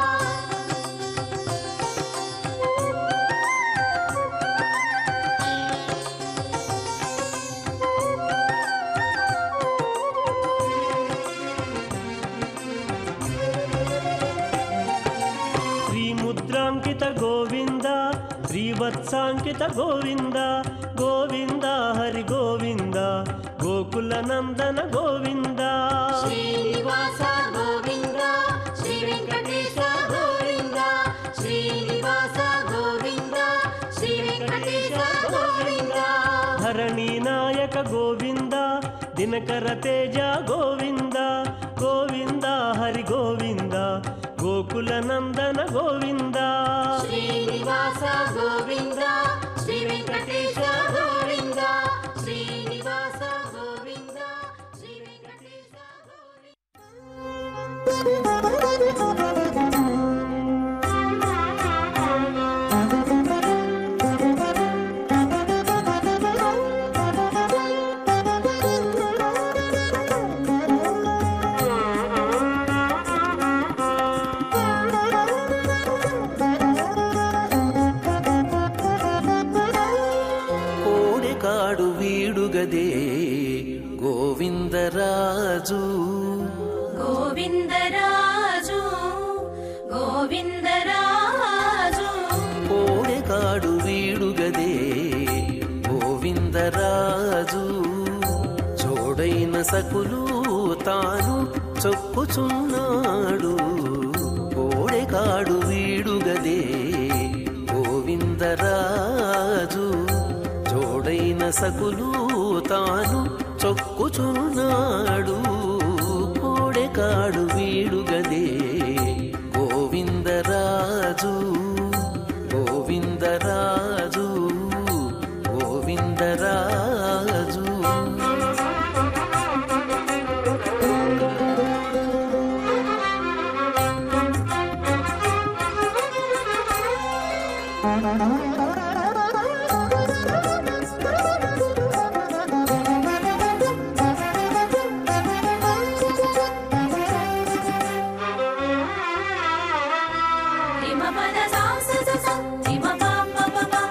శ్రీముద్రాంకిత గోవింద శ్రీవత్సాంకిత గోవింద గోవింద హరి గోవింద గోకుల నందన గోవింద శ్రీనివాస గోవింద శ్రీ వెంకటేశ గోవింద శ్రీనివాస గోవింద దినకర తేజ గోవింద గోవింద హరి గోవింద గోకుల నందన గోవింద శ్రీనివాస గోవింద శ్రీ వెంకటేశ గోవింద శ్రీనివాస గోవింద శ్రీ వెంకటేశ కోడెకాడు వీడుగదే గోవిందరాజు గోవిందరాజు గోవిందరాజు కోడెకాడు వీడుగదే గోవిందరాజు చోడైన సకులు తాను చొప్పుచున్నాడు కోడెకాడు వీడుగదే గోవిందరాజు జోడైన సకులు తాను చొక్కుచున్నాడు కోడెకాడు వీడుగదే గోవిందరాజు గోవిందరాజు గోవిందరాజు రిమ పద సాంస స స రిమ ప ప ప ప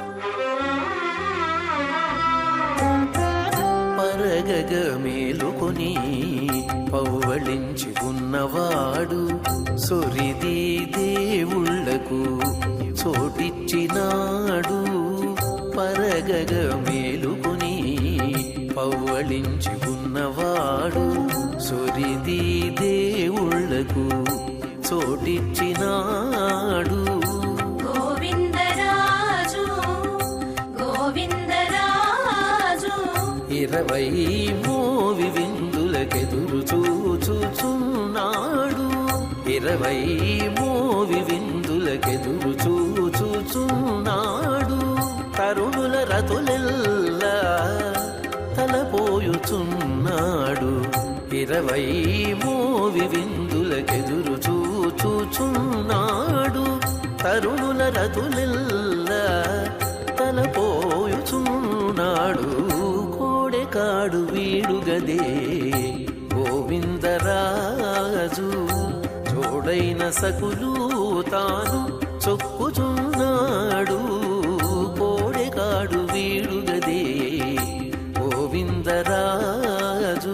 పరగగ మేలుకొని పవ్వళించి ఉన్నవాడు సొరిది దేవుళ్లకు చోటిచ్చినాడు పరగగ మేలుకొని పవ్వళించి ఉన్నవాడు సొరిది దేవుళ్లకు చోటిచ్చినాడు గోవిందరాజు గోవిందరాజు ఇరవై మోవి విందులకెదురు చూచుచున్నాడు ఇరవై మోవి విందులకెదురు చూచుచున్నాడు తరుణుల రతులెల్లా తలపోయుచున్నాడు ఇరవై మోవి విందులకెదురు చూచుచున్నాడు తరుణుల రతులెల్లా తలపోయుచున్నాడు కోడెకాడు వీడుగదే గోవిందరాజు జోడైన సకులు తాను చొక్కుచున్నాడు కోడెకాడు వీడుగదే గోవిందరాజు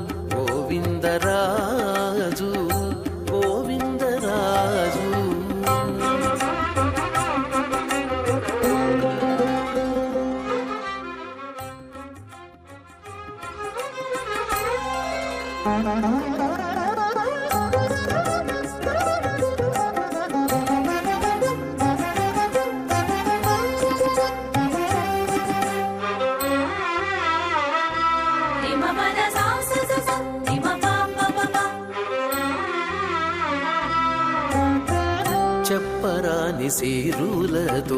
గోవిందరాజు గోవిందరాజు రిమ పద సాంస స స రిమ ప ప ప ప చెప్పరాని సీరులతో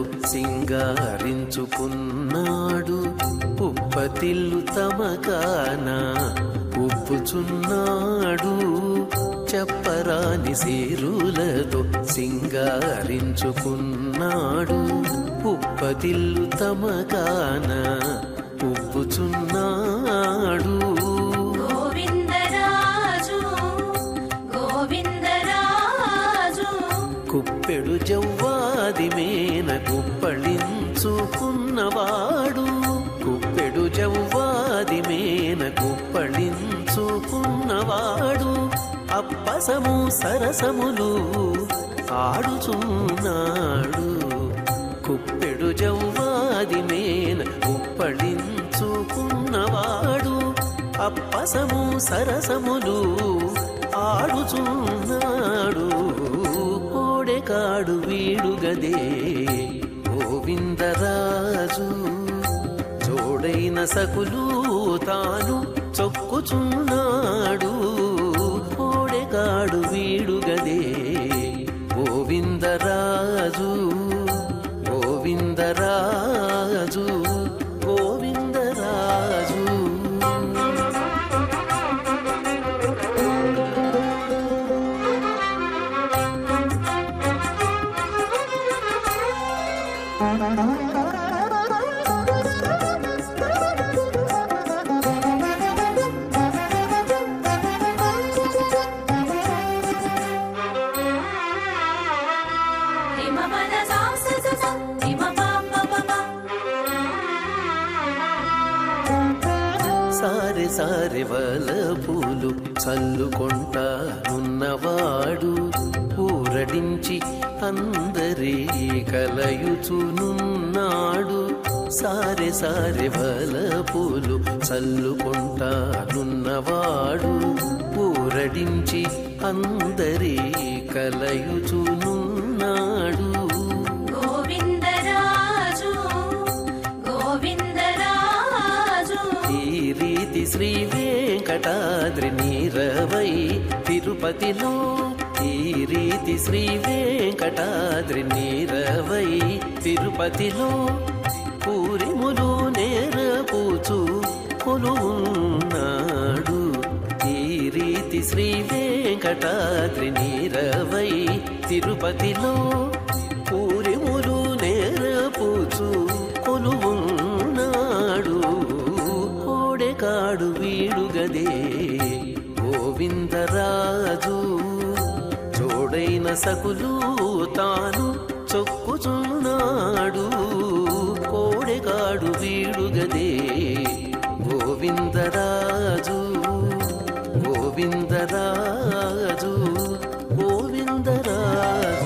సింగారించుకున్నాడు ఉప్పతిల్లు తమకాన ఉప్పుచున్నాడు చెప్పరాని సీరులతో సింగారించుకున్నాడు ఉప్పతిల్లు తమకాన ఉప్పుచున్నాడు గోవిందరాజు గోవిందరాజు కుప్పెడు జవ్వాది మేన కుప్పళించుకున్నవాడు కుప్పెడు జవ్వాది మేన కుప్పళించుకున్నవాడు అప్పసము సరసములు ఆడుచున్నాడు కుప్పెడు జవ్వాది మేన కుప్పళించుకున్నవాడు అప్పసము సరసములు ఆడుచున్నాడు కోడెకాడు వీడుగదే గోవిందరాజు జోడైన సకులు తాను చొక్కుచున్నాడు కోడెగాడు వీడుగదే గోవిందరాజు గోవిందరాజు గోవిందరాజు రిమ పద సా స స స రిమ ప ప ప ప సారె సారె వల పూలు చల్లుకొంటానున్నవాడు ఊరడించి అందరి కలయుచునున్నాడు సారె సారె వల పూలు చల్లుకొంటానున్నవాడు ఊరడించి అందరి కలయుచునున్నాడు గోవిందరాజు గోవిందరాజు ఈ రీతి శ్రీ వెంకటాద్రి నీరవై తిరుపతిలో ఈ రీతి శ్రీ వెంకటాద్రి నీరవై తిరుపతిలో పూరిములు నేరపూచు కొలువున్నాడు ఈ రీతి శ్రీ వెంకటాద్రి నీరవై తిరుపతిలో పూరిములు నేరపూచు కొలువున్నాడు కోడెకాడు వీడుగదే గోవిందరాజు జోడైన సకులు తాను చొక్కుచున్నాడు కోడెకాడు వీడుగదే గోవిందరాజు గోవిందరాజు గోవిందరాజు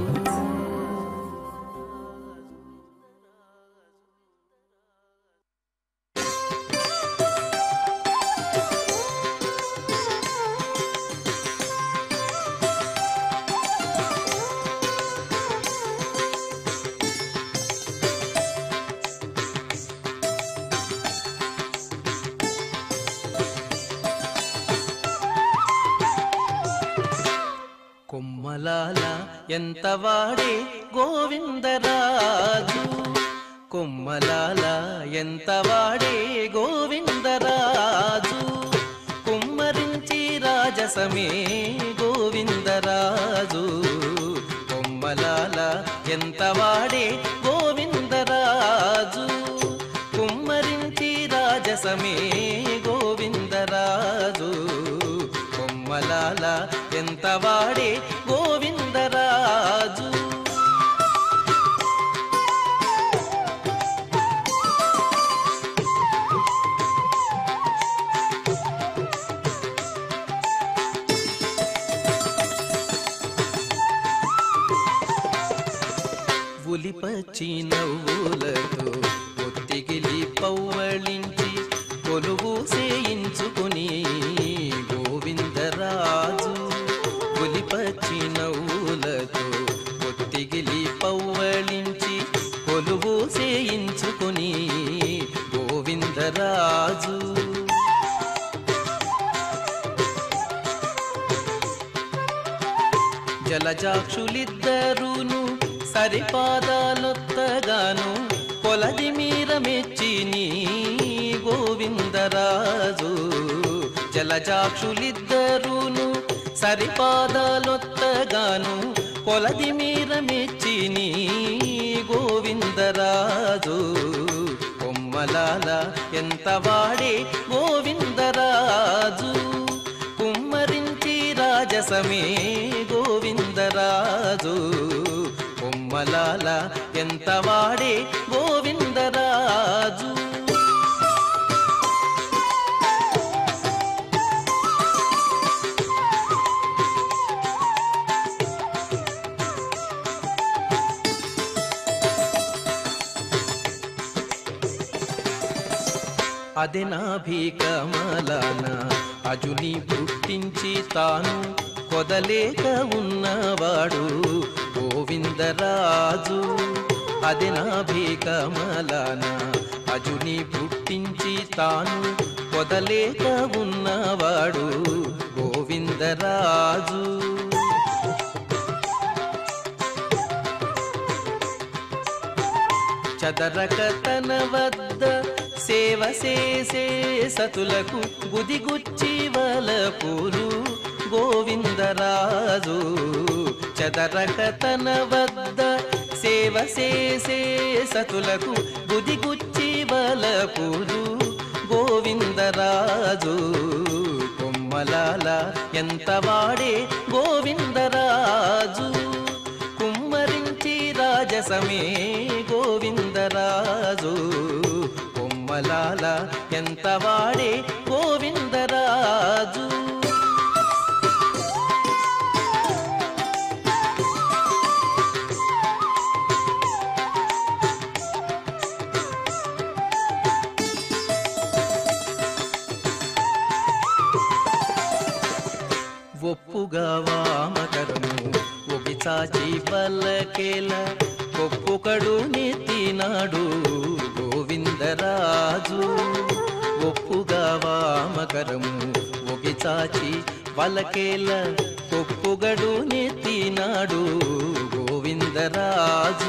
కొమ్మలాల ఎంత వాడే గోవిందరాజు కొమ్మలాల ఎంత వాడే గోవిందరాజు కుమ్మరించి రాజసమే గోవిందరాజు కొమ్మలాల ఎంత వాడే గోవిందరాజు కుమ్మరించి రాజసమే గోవిందరాజు కొమ్మలాల ఎంత వాడే గోవిందరాజు ఉలిపచ్చి నవ్వులతో ఒత్తిగిలి పౌవళించి కొలువు సేయించుకుని గోవిందరాజు ఉలిపచ్చి నవ్వులతో ఒత్తిగిలి పౌవళించి కొలువు సేయించుకుని గోవిందరాజు జలజాక్షులిద్దరును సరిపాదాలొత్తగాను కొలది మీర మెచ్చిని గోవిందరాజు జలజాక్షులిద్దరును సరిపాదాలొత్తగాను కొలది మీర మెచ్చిని గోవిందరాజు కొమ్మలాల ఎంత వాడే గోవిందరాజు కుమ్మరించి రాజసమే గోవిందరాజు కొమ్మలాల ఎంత వాడే గోవిందరాజు అదే నాభికమలాన అజుని పుట్టించి తాను కొదలేక ఉన్నవాడు గోవిందరాజు అది నాభి కమలాన అజుని పుట్టించి తాను పొదలేక ఉన్నవాడు గోవిందరాజు చదరక తన వద్ద సేవ చేసే సతులకు గుదిగుచ్చి వలపులు గోవిందరాజు చదరక తన వద్ద సేవ చేసే సతులకు గుదిగుచ్చి వలపులు గోవిందరాజు కొమ్మలాల ఎంత వాడే గోవిందరాజు కుమ్మరించి రాజసమే గోవిందరాజు కొమ్మలాల ఎంత వాడే గోవిందరాజు ఒప్పుగా వామకరము ఒకి చాచి పల్లకేల ఒప్పుకడు నెత్తినాడు గోవిందరాజు ఒప్పుగా వామకరము ఒకి చాచి పలకేల ఒప్పుగడు నెత్తినాడు గోవిందరాజు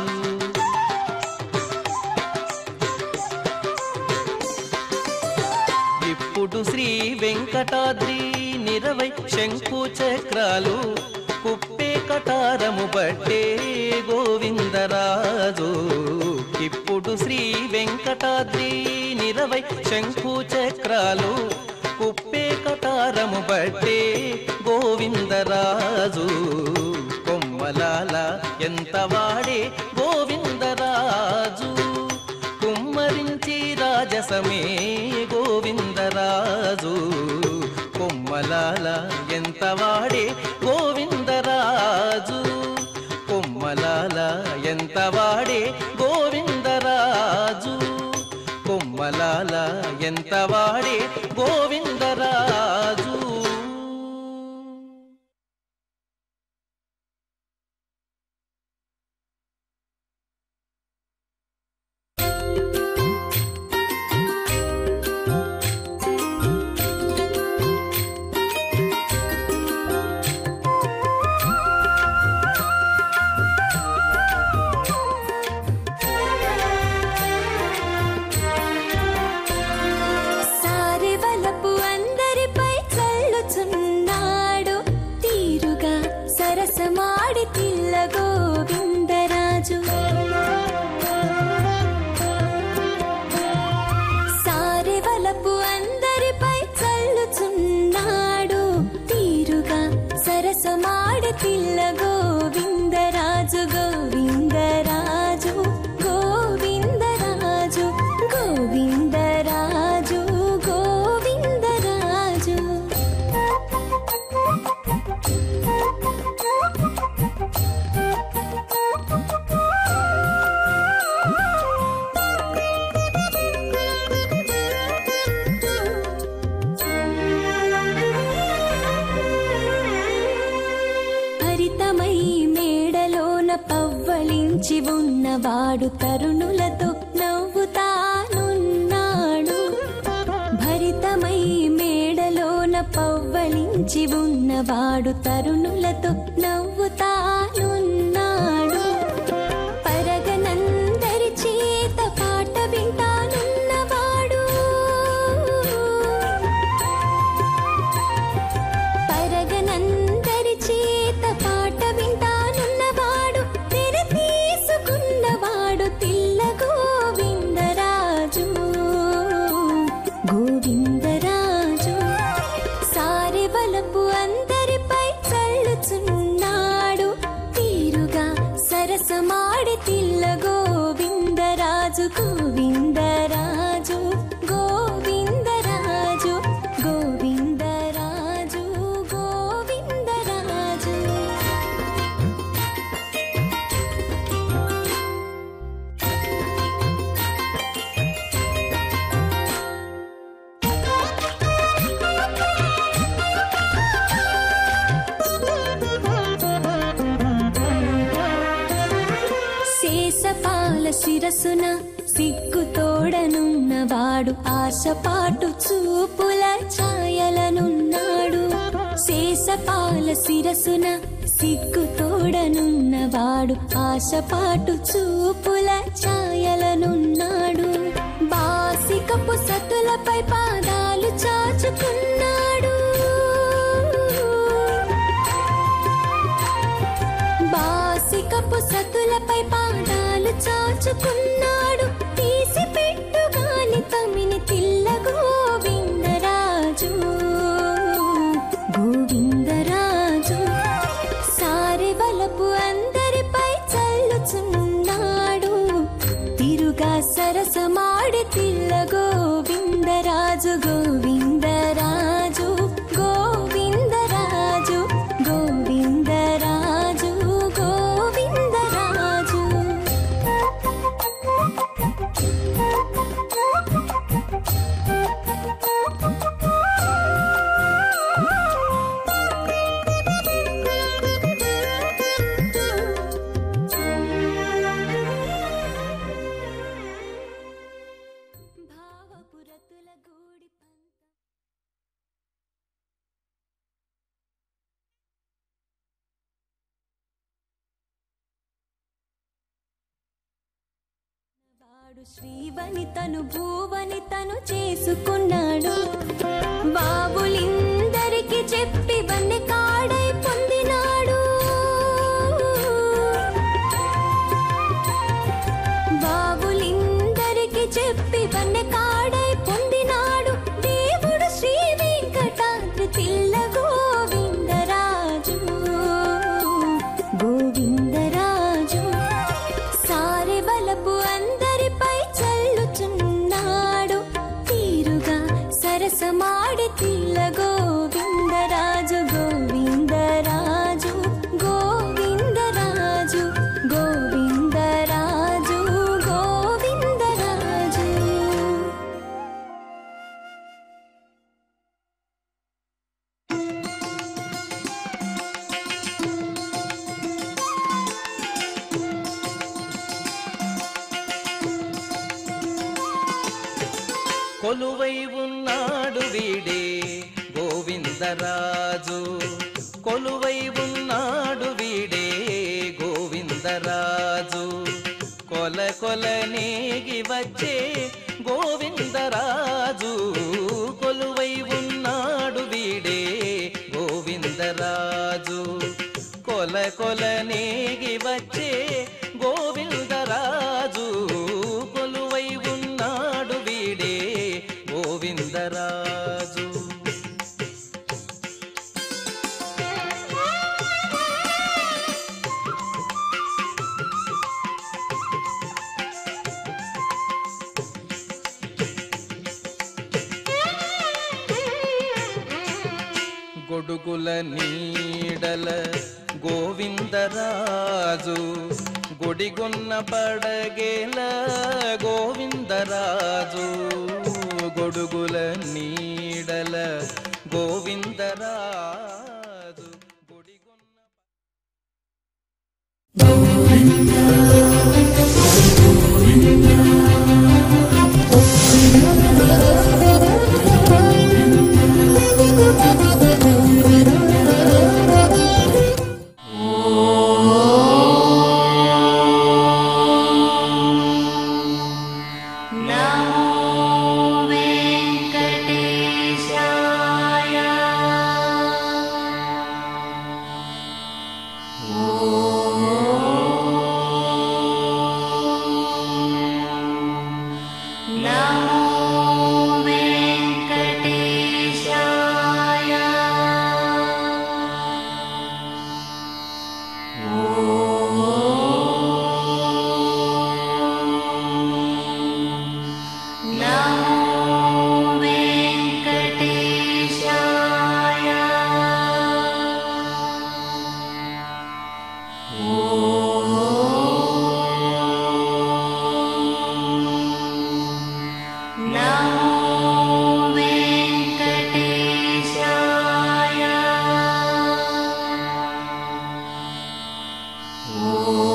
ఇప్పుడు శ్రీ వెంకటాద్రి నిరవై శంకు చక్రాలు కుప్పే కటారము బట్టే గోవిందరాజు ఇప్పుడు శ్రీ వెంకటాద్రి నిరవై శంకు చక్రాలు కుప్పే కటారము బట్టే గోవిందరాజు కొమ్మలాల ఎంత వాడే గోవిందరాజు కుమ్మరించి రాజసమే గోవిందరాజు కొమ్మలాల ఎంత వాడే గోవిందరాజు కొమ్మలాల ఎంత వాడే గోవిందరాజు కొమ్మలాల ఎంత వాడే గోవిందరాజు సారెవలపు అందరిపై చల్లుచున్నాడు తీరుగా సరసమాడి పిల్ల గోవిందరాజు సారెవలపు అందరిపై చల్లుచున్నాడు తీరుగా సరసమాడి పిల్ల గోవిందరాజు గోవిందరాజు గోవిందరాజు గోవిందరాజు గోవిందరాజు హరితమై మేడలోన పవ్వళించి ఉన్నవాడు తరుణులతో నవ్వుతానున్నాడు భరితమై మేడలోన పవ్వళించి ఉన్నవాడు తరుణులతో నవ్వుతానున్నాడు పరగనందరి చేత పాట వింటానున్నవాడు పరగనందరి చేత పాట వింటానున్నవాడు తెర తీసుకున్నవాడు తిల్ల గోవిందరాజు గోవిందరాజు సారెవలపు అందరిపై చల్లుచున్నాడు తీరుగా సరసమాడి తిల్ల గోవిందరాజు గోవిందరాజు గోవిందరాజు గోవిందరాజు గోవిందరాజు శేషపా శేషపాల శిరసున సిగ్గుతోడనున్నవాడు ఆశపాటు చూపుల ఛాయలనున్నాడు శేషపాల శిరసున సిగ్గుతోడనున్నవాడు ఆశపాటు చూపుల ఛాయలనున్నాడు బాసికపు సతులపై పాదాలు చాచుకున్నాడు బాసికపు సతులపై పాదాలు చాచుకున్నాడు తీసి పెట్టుగాని తమిని తిల్ల గోవిందరాజు గోవిందరాజు సారె వలపు అందరిపై చల్లుచున్నాడు తిరుగా సరసమాడి తిల్ల గోవిందరాజు గోవిందరాజు గోవిందరాజు గోవిందరాజు గోవిందరాజు భావపురతుల గూడి పంత వాడు శ్రీవనితను భూవనితను చేసుకున్నాడు బాబులిందరికి చెప్పి వన్నె కాడై పొందినాడు బాబులిందరికి చెప్పి వన్నె కాడై పొందినాడు దేవుడు శ్రీ వెంకటాద్రి తిల్ల గోవిందరాజు గోవిందరాజు సారె వలపు అందరిపై చల్లుచున్నాడు తీరుగా సరసమాడి తిల్ల గోవిందరాజు గోవిందరాజు గోవిందరాజు గోవిందరాజు గోవిందరాజు కొలువై ఉన్నాడు వీడే గోవిందరాజు కొలువై ఉన్నాడు వీడే గోవిందరాజు కొల కొల నేగి వచ్చే గోవిందరాజు కొలువై ఉన్నాడు వీడే గోవిందరాజు కొల కొల నేగి వచ్చే గోవిందరాజు కొలువై ఉన్నాడు వీడే గోవిందరాజు గొడుగుల నీడల గోవిందరాజు గుడిగొన్న పడగేల గోవిందరాజు గొడుగుల నీడల గోవిందరాజు గుడిగొన్న ఓ